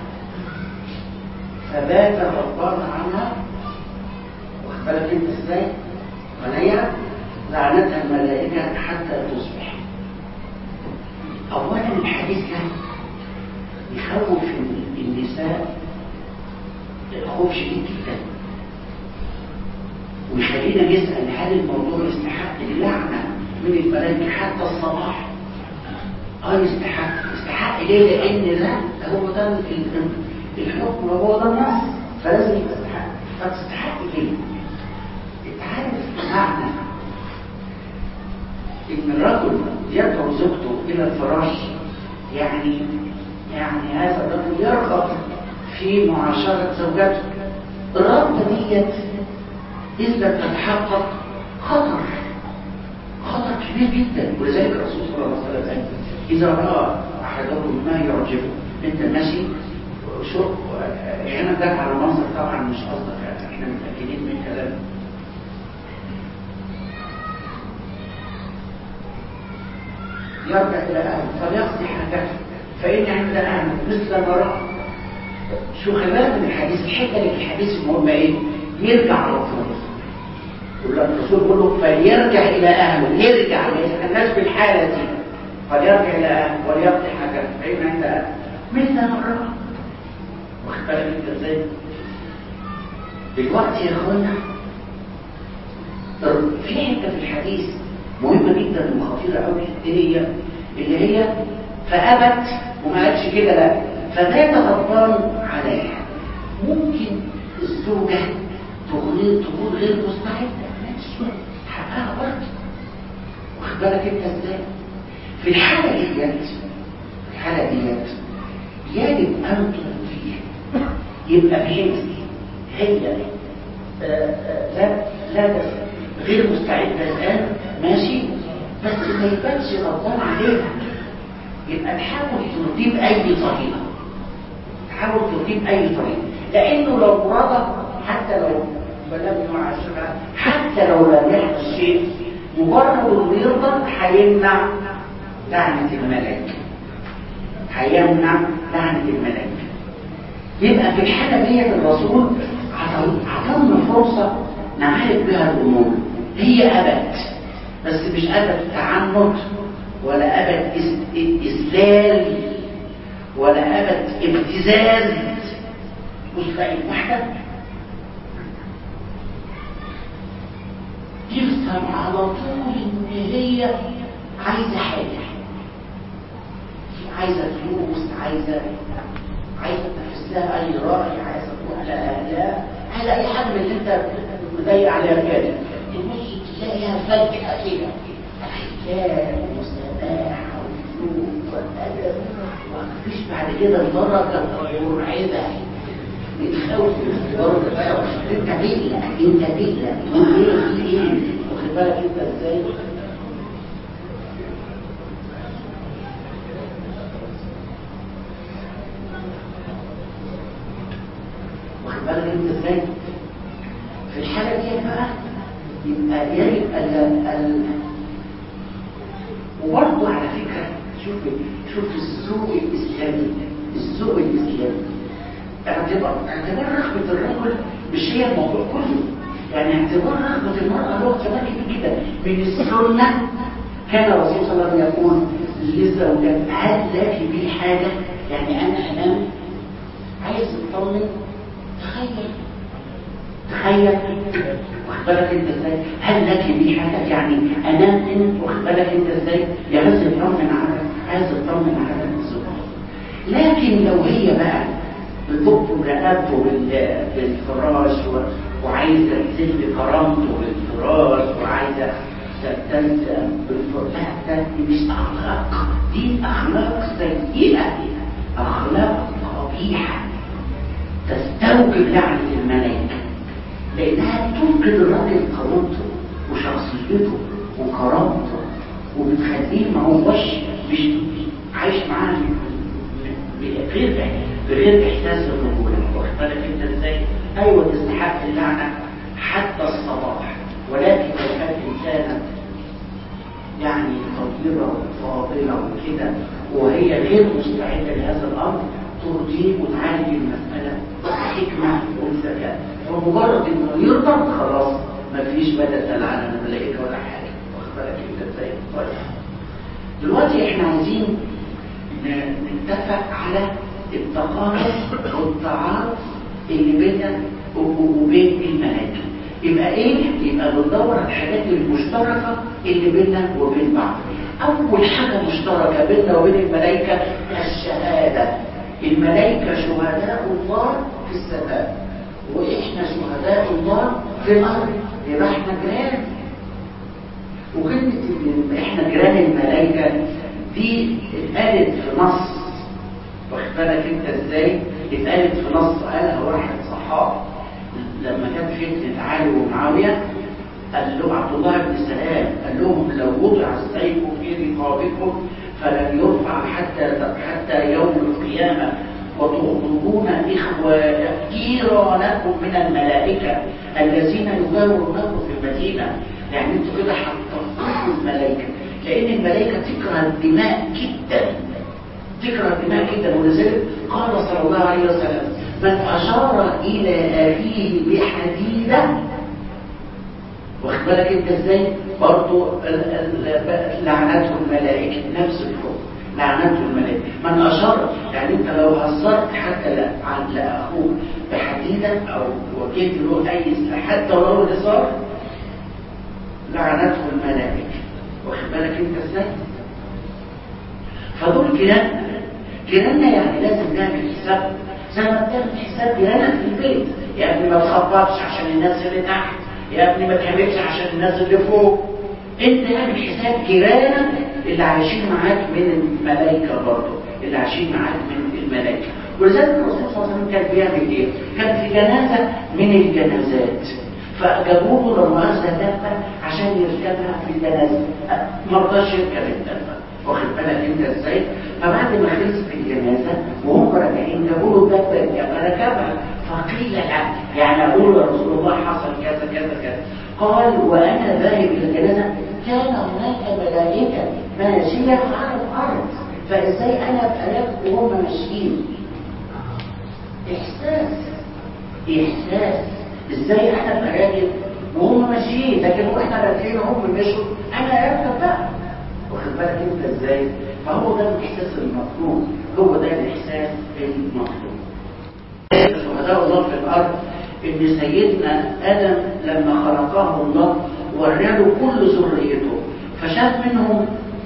فبات غضبان عنها واخد بالك انت ازاي؟ فهي لعنتها الملائكه حتى تصبح اولا الحديث ده يخوف النساء خوف شديد جدا ويخلينا نسال هل الموضوع يستحق اللعنه من الملائكه حتى الصباح اه يستحق يستحق ليه لان ده هو ده ال- ال- الحكم هو ده النص فلازم يبقى يستحق فتستحق ليه انت عارف معنى ان الرجل يدعو زوجته الى الفراش يعني يعني هذا الرجل يرغب في معاشرة زوجته الرغبة ديت إذا لم تتحقق خطر خطر كبير جدا ولذلك الرسول صلى الله عليه وسلم قال إذا رأى أحدكم ما يعجبه أنت ماشي شو هنا ده على مصر طبعا مش قصدك احنا متأكدين من كلامه يرجع إلى أهله فليقضي حاجته فإن عند أهله مثل ما رأى شو خلال من الحديث الحته اللي في الحديث المهمه ايه؟ يرجع على طول يقول لك الرسول يقول له فليرجع الى اهله يرجع ما يتحدث بالحاله دي فليرجع الى اهله وليقضي حاجته فإن عند اهله مثل ما رأى واخد بالك انت ازاي؟ دلوقتي يا اخوانا في حته في الحديث مهمه جدا وخطيره قوي اللي هي اللي هي فابت وما قالش كده لا فبات غضبان عليها ممكن الزوجه تكون تكون غير مستعده ماشي حقها برضه واخد بالك انت ازاي؟ في الحاله ديت في الحاله ديت يجب ان تلطيه يبقى بحيث هي آه، آه، لا لا بس غير مستعدة الآن ماشي بس ما يبانش غضبان عليها يبقى تحاول ترضيه بأي طريقة تحاول ترضيه بأي طريقة لأنه لو رضى حتى لو بلغني مع الشباب حتى لو لم يحدث شيء مجرد انه يرضى هيمنع لعنة الملائكة هيمنع لعنة الملائكة يبقى في الحالة ديت الرسول عطانا فرصة نعالج بها الأمور هي أبد بس مش أبد تعنت ولا أبد إس- إذلال ولا أبد ابتزاز مش بقت واحدة تفهم على طول إن هي عايزة حاجة عايزة فلوس عايزة عايزة تنفذ لها أي رأي عايزة تروح على أهلها على أي حاجة من اللي أنت مضايق عليها كده تبص تلاقيها فجأة كده أحكام وسماحة وفلوس وأدب ومفيش بعد كده درجة مرعبة بتخوف درجة أنت تقلق أنت تقلق إيه في إيه واخد بالك أنت إزاي؟ واخد بالك انت ازاي في الحاله دي بقى يبقى يجب ال ال وبرضه على فكره شوف شوف الذوق الاسلامي الذوق الاسلامي اعتبار اعتبار رغبه الرجل مش هي الموضوع كله يعني اعتبار رغبه المراه له اعتبار كبير جدا من السنه كان الرسول صلى الله عليه وسلم يقول للزوجات هل لك بي حاجه يعني انا انام عايز تطمن تخيل تخيل واخد بالك انت ازاي هل لك بي حاجه يعني انام انت واخد بالك انت ازاي يا بس اطمن على عايز اطمن على الزوج لكن لو هي بقى بتبقى رقبته بال- بالفراش و- وعايزه تزيد بكرامته بالفراش وعايزه تستمتع بالفراش لا ده مش اخلاق دي اخلاق سيئه اخلاق قبيحه تستوجب لعنة الملائكة لأنها بتنقذ الراجل كرامته وشخصيته وكرامته وبتخليه ما هوش مش عايش معاه بغير بغير إحساس الرجولة واخد بالك أنت إزاي؟ أيوه تستحق اللعنة حتى الصباح ولكن لو كانت إنسانا يعني طيبة وفاضلة ربنا وكده وهي غير مستعده لهذا الامر ترضيه وتعالج المساله بحكمه وبذكاء فمجرد انه يرضى خلاص مفيش بدل على الملائكه ولا حاجه واخد بالك انت ازاي؟ طيب دلوقتي احنا عايزين ن- نتفق على التقارب والتعارف اللي بيننا وبين الملائكه يبقى ايه؟ يبقى بندور على الحاجات المشتركه اللي بيننا وبين بعض. اول حاجه مشتركه بيننا وبين الملائكه الشهاده. الملائكه شهداء الله في السماء واحنا شهداء الله في الارض يبقى احنا جيران وكلمة إن إحنا جيران الملائكة دي اتقالت في نص واخد بالك أنت إزاي؟ اتقالت في نص قالها واحد صحابي لما كانت فتنة علي ومعاوية قال له عبد الله بن سلام قال لهم لو وضع السيف في رقابكم فلن يرفع حتى حتى يوم القيامة وتغضبون إخوة جيرانكم من الملائكة الذين يجاورونكم في المدينة يعني انتوا كده هتطلقوا الملائكة لأن الملائكة تكره الدماء جدا تكره الدماء جدا ولذلك قال صلى الله عليه وسلم من أشار إلى أخيه بحديدة واخد بالك انت ازاي برضه لعنته الملائكه نفس الحكم لعنته الملائكه من اشار يعني انت لو هزرت حتى لا عن لاخوك بحديده او وجدت له اي سلاح حتى ولو هزار لعنته الملائكه واخد بالك انت ازاي فدول جيراننا جيراننا يعني لازم نعمل حساب زي ما بتعمل حساب جيرانك في البيت يا ابني ما تخبطش عشان الناس اللي تحت يا ابني ما تعملش عشان الناس اللي فوق انت اعمل حساب جيرانك اللي عايشين معاك من الملائكه برضه اللي عايشين معاك من الملائكه ولذلك الرسول صلى الله عليه وسلم كان بيعمل ايه؟ كان في جنازه من الجنازات فجابوا له رمازه دابه عشان يركبها في الجنازه ما رضاش يركب الدابه واخد بالك انت ازاي؟ فبعد ما خلصت الجنازه وهم راجعين جابوا له الدابه يبقى ركبها فقيل لا يعني اقول يا رسول الله حصل كذا كذا كذا قال وانا ذاهب الى الجنازه كان هناك ملائكه ماشيه على الارض فازاي انا ابقى راكب وهم ماشيين احساس احساس ازاي انا ابقى راكب وهم ماشيين لكن واحنا راكبين هم مشوا انا اركب بقى واخد بالك انت ازاي فهو ده الاحساس المطلوب هو ده الاحساس المطلوب شهداء الله في الارض ان سيدنا ادم لما خلقه الله وراله كل ذريته فشاف منهم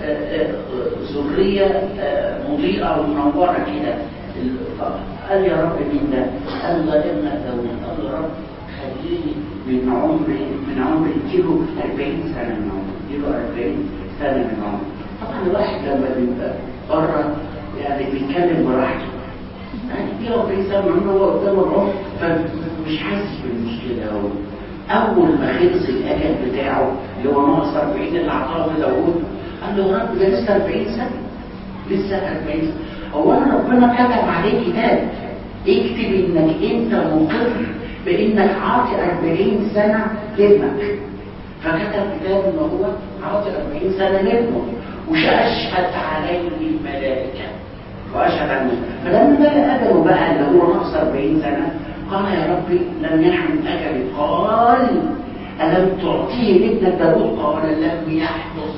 ذريه مضيئه ومنوره كده قال يا رب مين ده؟ قال له ابنك داوود قال له يا رب خليني من عمري من عمري اديله 40 سنه من عمري اديله 40 سنه من عمري طبعا الواحد لما بيبقى بره يعني بيتكلم براحته يعني في 40 سنه من عمره هو قدام العمر فمش حاسس بالمشكله هو اول ما خلص الاجل بتاعه اللي هو ناقص 40 اللي اعطاه لداوود قال له يا رب ده لسه 40 سنه لسه 40 سنه هو انا ربنا كتب عليه كتاب اكتب انك انت مقر بانك عاطي 40 سنه لابنك فكتب كتاب ان هو عاطي 40 سنه لابنه واشهد عليه الملائكه واشهد على الملائكه فلما بلغ اجله بقى اللي هو ناقص 40 سنه قال يا ربي لم يحمل اجلي قال الم تعطيه لابنك داوود قال لم يحدث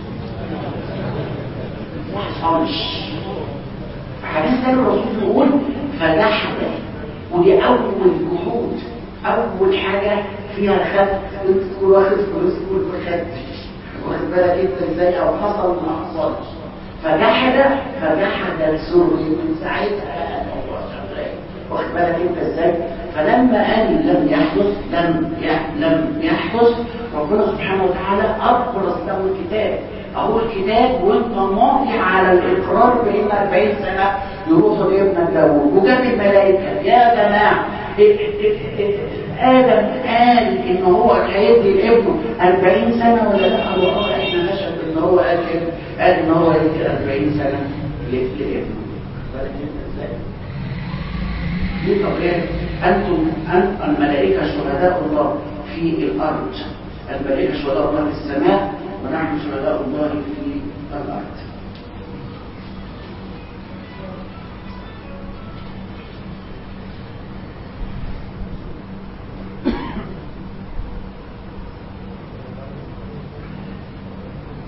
ما حصلش حديث ده الرسول يقول فجحد ودي اول جحود اول حاجه فيها خد تقول واخد فلوس تقول ما خدتش واخد بالك انت ازاي او حصل ما حصلش فجحد فجحد سوري من ساعتها الموضوع شغال واخد بالك انت ازاي فلما قال لم يحدث لم لم يحدث ربنا سبحانه وتعالى ابرز له الكتاب اهو الكتاب وانت ماضي على الاقرار بان 40 سنه يروحوا لابنك داوود وجاب الملائكه يا جماعه ادم قال ان هو هيدي لابنه 40 سنه ولا لا قالوا اه احنا نشهد ان هو قال كده قال ان هو هيدي 40 سنه لابنه بالك انت ازاي دي طبيعه انتم انتم الملائكه شهداء الله في الارض الملائكه شهداء الله في السماء ونحن شهداء الله في الارض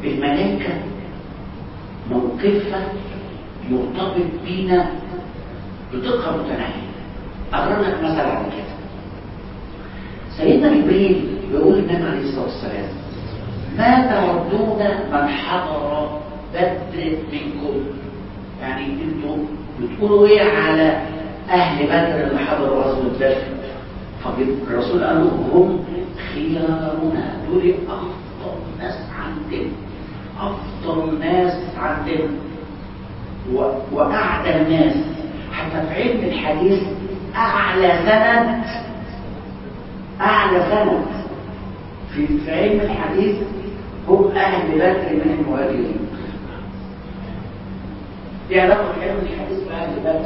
الملائكة موقفها مرتبط بينا بدقة متناهية أضرب لك مثل على كده سيدنا جبريل بيقول للنبي عليه الصلاة والسلام ما تعدون من حضر بدر منكم يعني انتوا بتقولوا ايه على اهل بدر اللي حضروا غزوة بدر فالرسول قال لهم هم خيارنا دول افضل ناس عندنا افضل ناس عندنا و- واعلى الناس حتى في علم الحديث اعلى سند اعلى سند في في علم الحديث هم اهل بدر من المهاجرين دي علاقه علم الحديث باهل بدر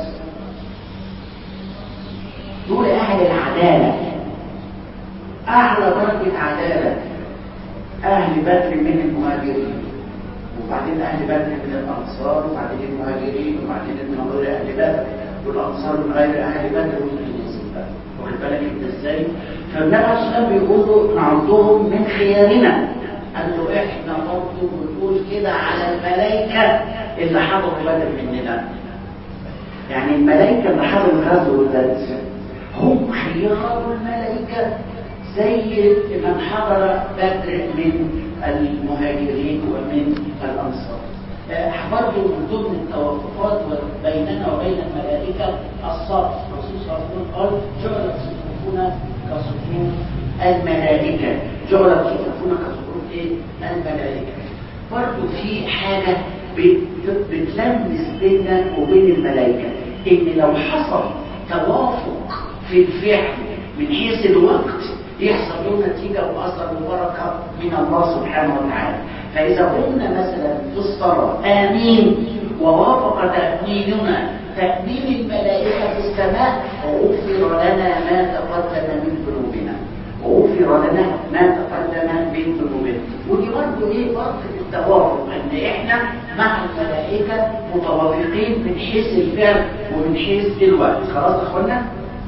دول اهل العداله اعلى درجه عداله اهل بدر من المهاجرين وبعدين اهل بدر من الانصار وبعدين المهاجرين وبعدين من غير اهل بدر والانصار من غير اهل بدر والناس بقى واخد بالك انت ازاي فالنبي عليه الصلاه والسلام بيقول له نعدهم من خيارنا قال له احنا برضه بنقول كده على الملائكه اللي حضروا بدر مننا يعني الملائكه اللي حضروا غزوه بدر هم خيار الملائكه زي من حضر بدر من المهاجرين ومن الانصار آه، برضه من ضمن التوافقات بيننا وبين الملائكه الصرف الرسول صلى الله عليه وسلم قال جعلت صفوفنا كصفوف الملائكه جعلت صفوفنا كصفوف ايه الملائكه برضه في حاجه بت- بتلمس بيننا وبين الملائكه ان لو حصل توافق في الفعل من حيث الوقت يحصل له نتيجة وأثر وبركة من الله سبحانه وتعالى فإذا قلنا مثلا في الصلاة آمين ووافق تأميننا تأمين الملائكة في السماء وغفر لنا ما تقدم من ذنوبنا وغفر لنا ما تقدم من ذنوبنا ودي برضه ايه برضه التوافق ان احنا مع الملائكه متوافقين من حيث الفعل ومن حيث الوقت خلاص يا اخوانا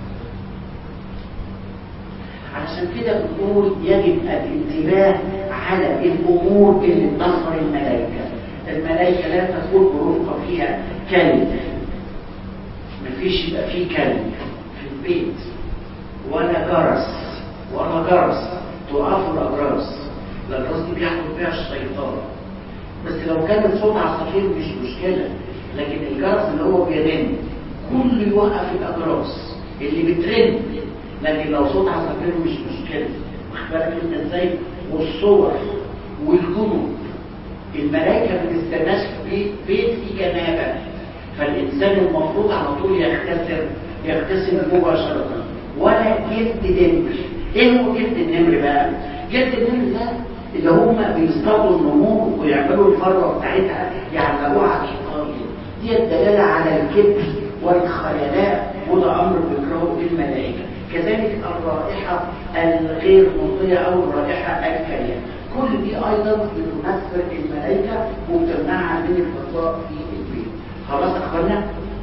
علشان كده بنقول يجب الانتباه على الامور اللي بتظهر الملائكه الملائكه لا تكون برفقه فيها كلب مفيش يبقى فيه كلب في البيت ولا جرس ولا جرس توقفوا الاجراس لا الجرس دي بياخد بيها الشيطان بس لو كان صوت عصافير مش مشكله لكن الجرس اللي هو بيرن كله يوقف الاجراس اللي بترن لكن لو صوت عصافير مش مشكله واخد بالك انت ازاي والصور والجنود الملائكه ما بتستناش في بيت بيت في جنابه فالانسان المفروض على طول يغتسل يغتسل مباشره ولا جلد نمر ايه هو جلد النمر بقى جلد النمر ده اللي هم بيصطادوا النمور ويعملوا الفروه بتاعتها يعلقوها على الحيطان دي الدلاله على الكبر والخيلاء وده امر بيكرهه الملائكه كذلك الرائحه الغير مرضيه او الرائحه الكريهه كل دي ايضا بتنفر الملائكه وبتمنعها من الفضاء في البيت خلاص يا اخوانا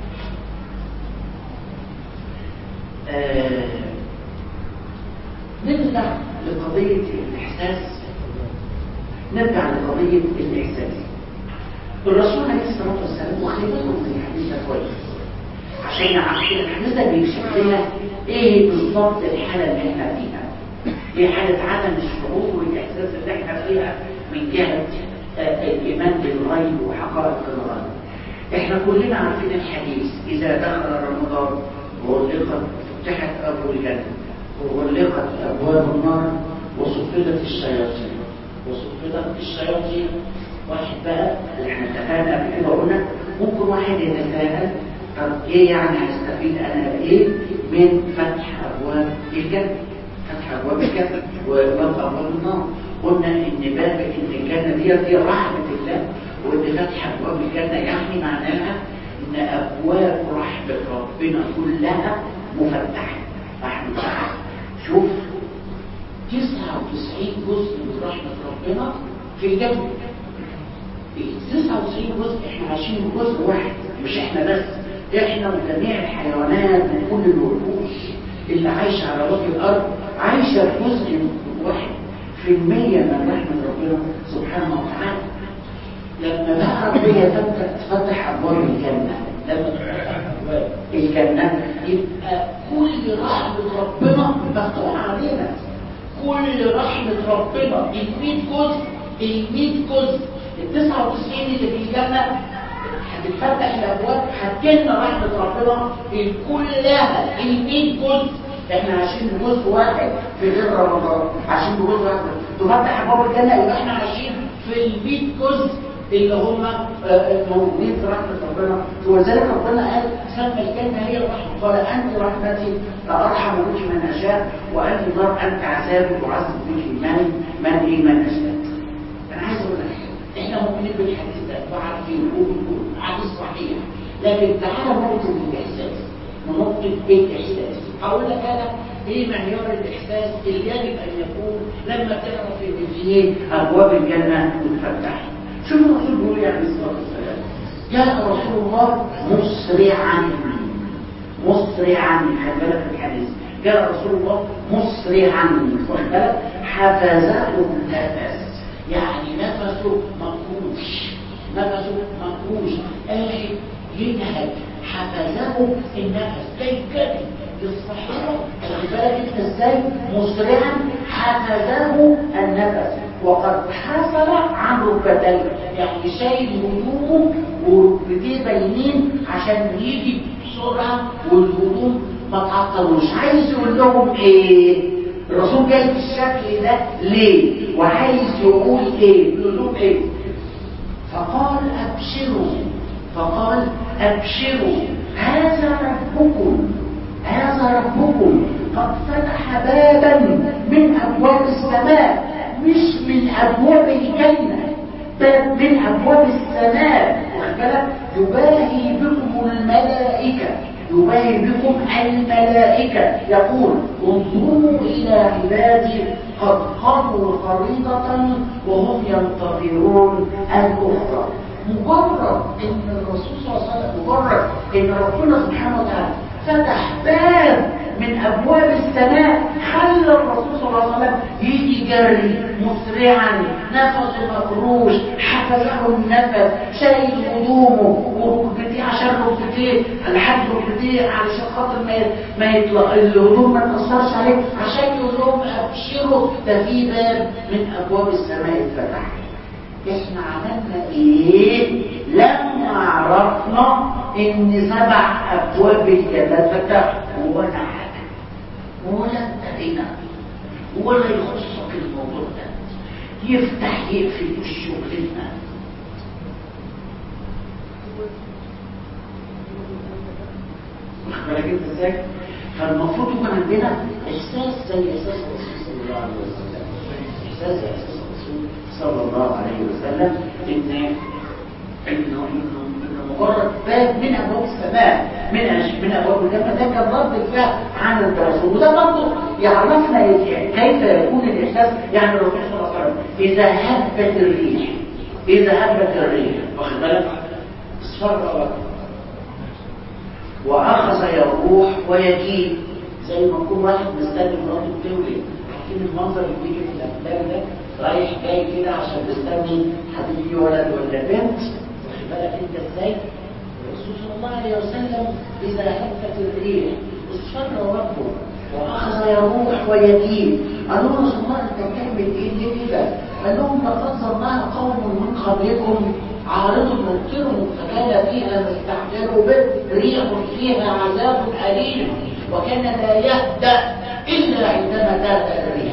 آه نرجع لقضيه الاحساس نرجع لقضيه الاحساس الرسول عليه الصلاه والسلام وخلي بالكم من الحديث ده كويس عشان عشان الحديث ده بيكشف لنا ايه بالظبط الحاله اللي احنا فيها هي حالة عدم الشعور والإحساس اللي احنا فيها من جهة آه، الإيمان بالغيب وحقائق الغيب. احنا كلنا عارفين الحديث إذا دخل رمضان وغلقت فتحت أبواب الجنة وغلقت أبواب النار وصفدت الشياطين وصفدت الشياطين واحد بقى اللي احنا اتفقنا قبل كده قلنا ممكن واحد يتساءل طب ايه يعني هستفيد انا بايه من فتح ابواب الجنه فتح ابواب الجنه وباب ابواب النار قلنا ان باب ان الجنه دي دي رحمه الله وان فتح ابواب الجنه يعني معناها ان ابواب رحمه ربنا كلها مفتحه رحمه الله شوف 99 جزء من رحمه ربنا في الجنه 99 جزء احنا عايشين جزء واحد مش احنا بس احنا وجميع الحيوانات وكل الوحوش اللي عايشة على وجه الارض عايشة في جزء واحد في المية من رحمة ربنا سبحانه وتعالى لما بقى ربنا تفتح تفتح ابواب الجنه لما تفتح ابواب الجنه يبقى كل رحمه ربنا مفتوحه علينا كل رحمه ربنا ال 100 جزء ال 100 جزء ال 99 اللي في الجنه هتتفتح الابواب هتجيلنا رحمه ربنا كلها ال 100 جزء احنا عايشين بجزء واحد في غير رمضان عايشين بجزء واحد تفتح ابواب الجنه يبقى احنا عايشين في ال 100 جزء اللي هم موجودين في رحمه ربنا ولذلك ربنا قال سمى الجنه هي الرحمه قال انت رحمتي ارحم بك من اشاء وانت النار انت عذابي واعذب بك من من ايه من اشاء انا عايز اقول لك احنا مؤمنين بالحديث ده وعارفين وبنقول حديث صحيح لكن تعالى نقطه الاحساس نقطه الاحساس اقول لك انا ايه معيار الاحساس اللي يجب ان يكون لما تعرف ان في ابواب الجنه متفتحه شوف الرسول بيقول يعني الصلاه والسلام جاء رسول الله مسرعا مسرعا خلي بالك في الحديث جاء رسول الله مسرعا واخد بالك حفزه النفس يعني نفسه مقروش نفسه مقروش قاعد ينهج حفزه النفس كيف كده الصحيحة خلي بالك انت ازاي مسرعا حفزه النفس وقد حصل عن ركبتيه يعني شايل هدومه وركبتيه باينين عشان يجي بسرعه والهدوم ما تعطلوش عايز يقول لهم ايه الرسول جاي بالشكل ده ليه وعايز يقول ايه يقول لهم ايه فقال ابشروا فقال ابشروا هذا ربكم هذا ربكم قد فتح بابا من ابواب السماء مش من ابواب الجنه باب من ابواب السماء واخد بالك يباهي بكم الملائكه يباهي بكم الملائكه يقول انظروا الى عبادي قد قضوا فريضه وهم ينتظرون الاخرى مجرد ان الرسول صلى الله عليه وسلم مجرد ان ربنا سبحانه وتعالى فتح باب من ابواب السماء خلى الرسول صلى الله عليه وسلم يجي جري مسرعا نفسه مفروش حفزه النفس شايل هدومه وركبتيه عشان ركبتيه لحد ركبتيه علشان خاطر ما ما يطلع الهدوم ما تاثرش عليه عشان يقول لهم ابشروا ده في باب من ابواب السماء اتفتح احنا عملنا ايه لما عرفنا ان سبع ابواب الجنة فتحوا ولا حاجة ولا انتهينا ولا يخصك الموضوع ده يفتح يقفل الشغلنا واخد بالك انت ازاي؟ فالمفروض يكون عندنا احساس زي احساس الرسول صلى الله عليه وسلم احساس زي احساس الرسول صلى الله عليه وسلم ان انه انه انه مجرد باب من ابواب السماء من أش- من ابواب الجنه ده كان رد الفعل عن الرسول وده برضه يعرفنا كيف يكون الاحساس يعني الرسول صلى الله عليه وسلم اذا هبت الريح اذا هبت الريح واخد بالك اصفر وقت واخذ يروح ويجيب زي ما يكون واحد مستني مراته بتولد عارفين المنظر اللي بيجي في الافلام ده رايح جاي كده عشان مستني حد يجي ولد ولا بنت واخد بالك انت ازاي الرسول صلى الله عليه وسلم اذا هبت الريح اصفر ربه واخذ يروح ويجيب قالوا له رسول الله انت بتعمل ايه ليه كده قال لهم لقد ظنها قوم من قبلكم عارض ممطر فكان فيها مستعجل به ريح فيها عذاب أليم وكان لا يهدأ إلا عندما تهدأ الريح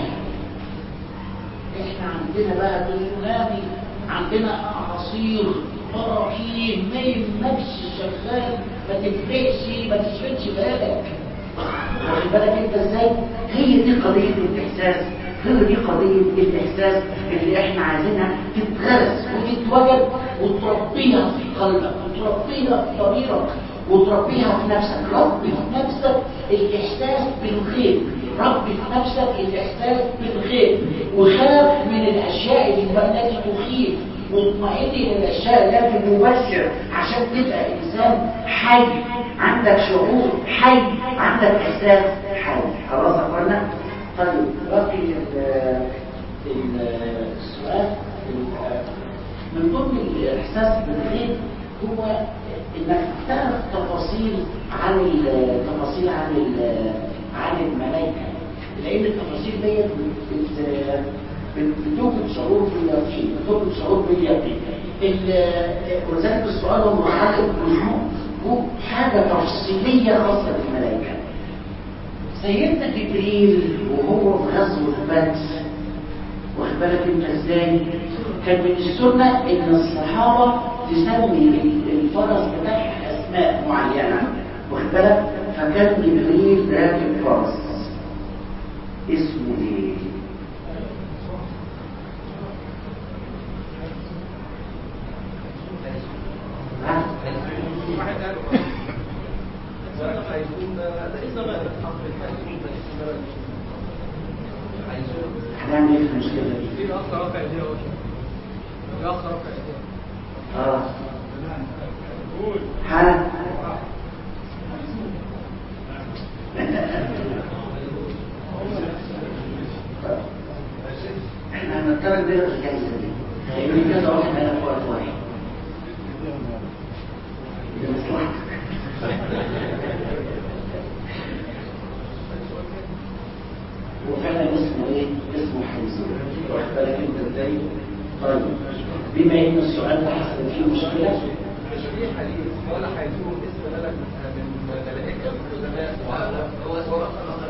احنا عندنا بقى تسونامي عندنا أعاصير براكين ما يهمكش شغال ما تفرقش ما تشغلش بالك واخد بالك انت ازاي هي دي قضية الإحساس هي دي قضية الإحساس اللي احنا عايزينها تتغرس وتتوجد وتربيها في قلبك وتربيها في ضميرك وتربيها في نفسك ربي في نفسك الإحساس بالخير ربي في نفسك الإحساس بالخير وخاف من الأشياء اللي التي تخيف واطمئني للأشياء التي تبشر عشان تبقى إنسان حي عندك شعور حي عندك إحساس حي خلاص يا أخوانا طيب باقي ال- ال- السؤال ال- من ضمن الاحساس بالغيب هو انك تعرف تفاصيل عن ال- تفاصيل عن ال- عن الملائكه لان التفاصيل ديت بت- بت- بتوجد شعور باليقين بتوجد شعور باليقين ال- ولذلك السؤال هو متعلق بوجود حاجه تفصيليه خاصه بالملائكه سيدنا جبريل وهو في غزوه بدر واخد بالك انت ازاي كان من السنه ان الصحابه تسمي الفرس بتاعها اسماء معينه واخد بالك فكان جبريل راكب فرس اسمه ايه ها؟ واحد قال وانا هيكون ده اسم غير حرف الحاجة ده اسم غير هيكون هنعمل ايه في المشكله دي في اخ رافع ايديه اهو في اخ رافع ايديه اه ها احنا هنضطر نلغي الجايزه دي لان كذا واحد انا في وقت واحد لمصلحتك وفعلا اسمه ايه؟ اسمه حيزون واخد بالك انت ازاي؟ طيب بما ان السؤال ده حصل فيه مشكله مش في حديث ولا هيكون اسم ملك من ملائكة القدماء هو هو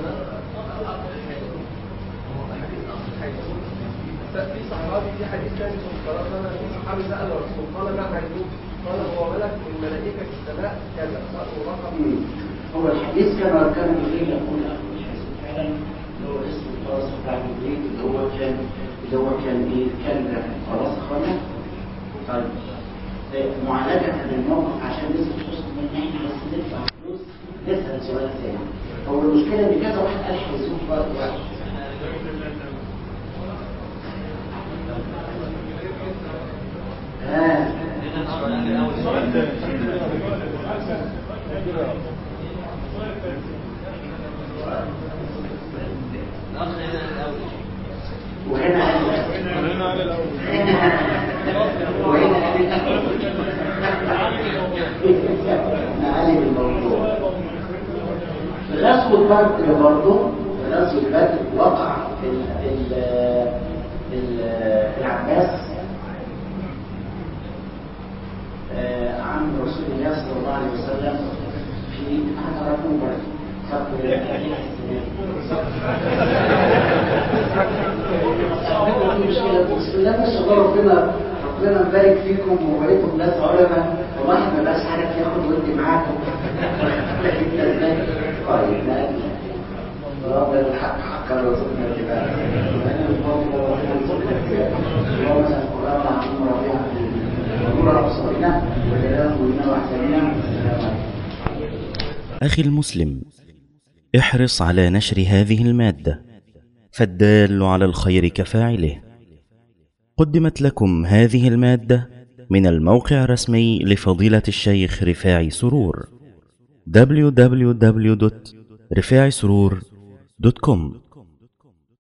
في صحابي في حديث ثاني قال انا في صحابي سال الرسول قال ما هيكون قال هو ملك من ملائكة السماء كذا سأله رقم مم. هو الحديث كما كان جبريل يقول الحديث فعلا اللي هو اسم الفرس بتاع جبريل اللي هو كان اللي هو كان ايه؟ كان خلاص اخوانا طيب آه، معالجة للموقف عشان نثبت حسن ان احنا بس ندفع فلوس نسأل سؤال ثاني هو المشكلة ان كذا واحد قال حيزوم في وقت واحد ها وهنا قال وهنا نعالج الموضوع في غزوة بدر برضه في غزوة بدر وقع ال ال ال العباس آه، عم رسول الله صلى الله عليه وسلم في أنا رقم برضه بسم الله ما شاء الله ربنا ربنا مبارك فيكم وبقيتم ناس علماء والله احنا بس حاجه ياخد ودي معاكم لكن انت ازاي طيب نقل رب الحق حقا وارزقنا اتباعه وأن الفضل وارزقنا اتباعه اللهم اجعل القران العظيم ربيع ونور ابصارنا وجلاله قلوبنا واحسننا السلام عليكم أخي المسلم احرص على نشر هذه المادة فالدال على الخير كفاعله قدمت لكم هذه المادة من الموقع الرسمي لفضيلة الشيخ رفاعي سرور www.رفاعي سرور.com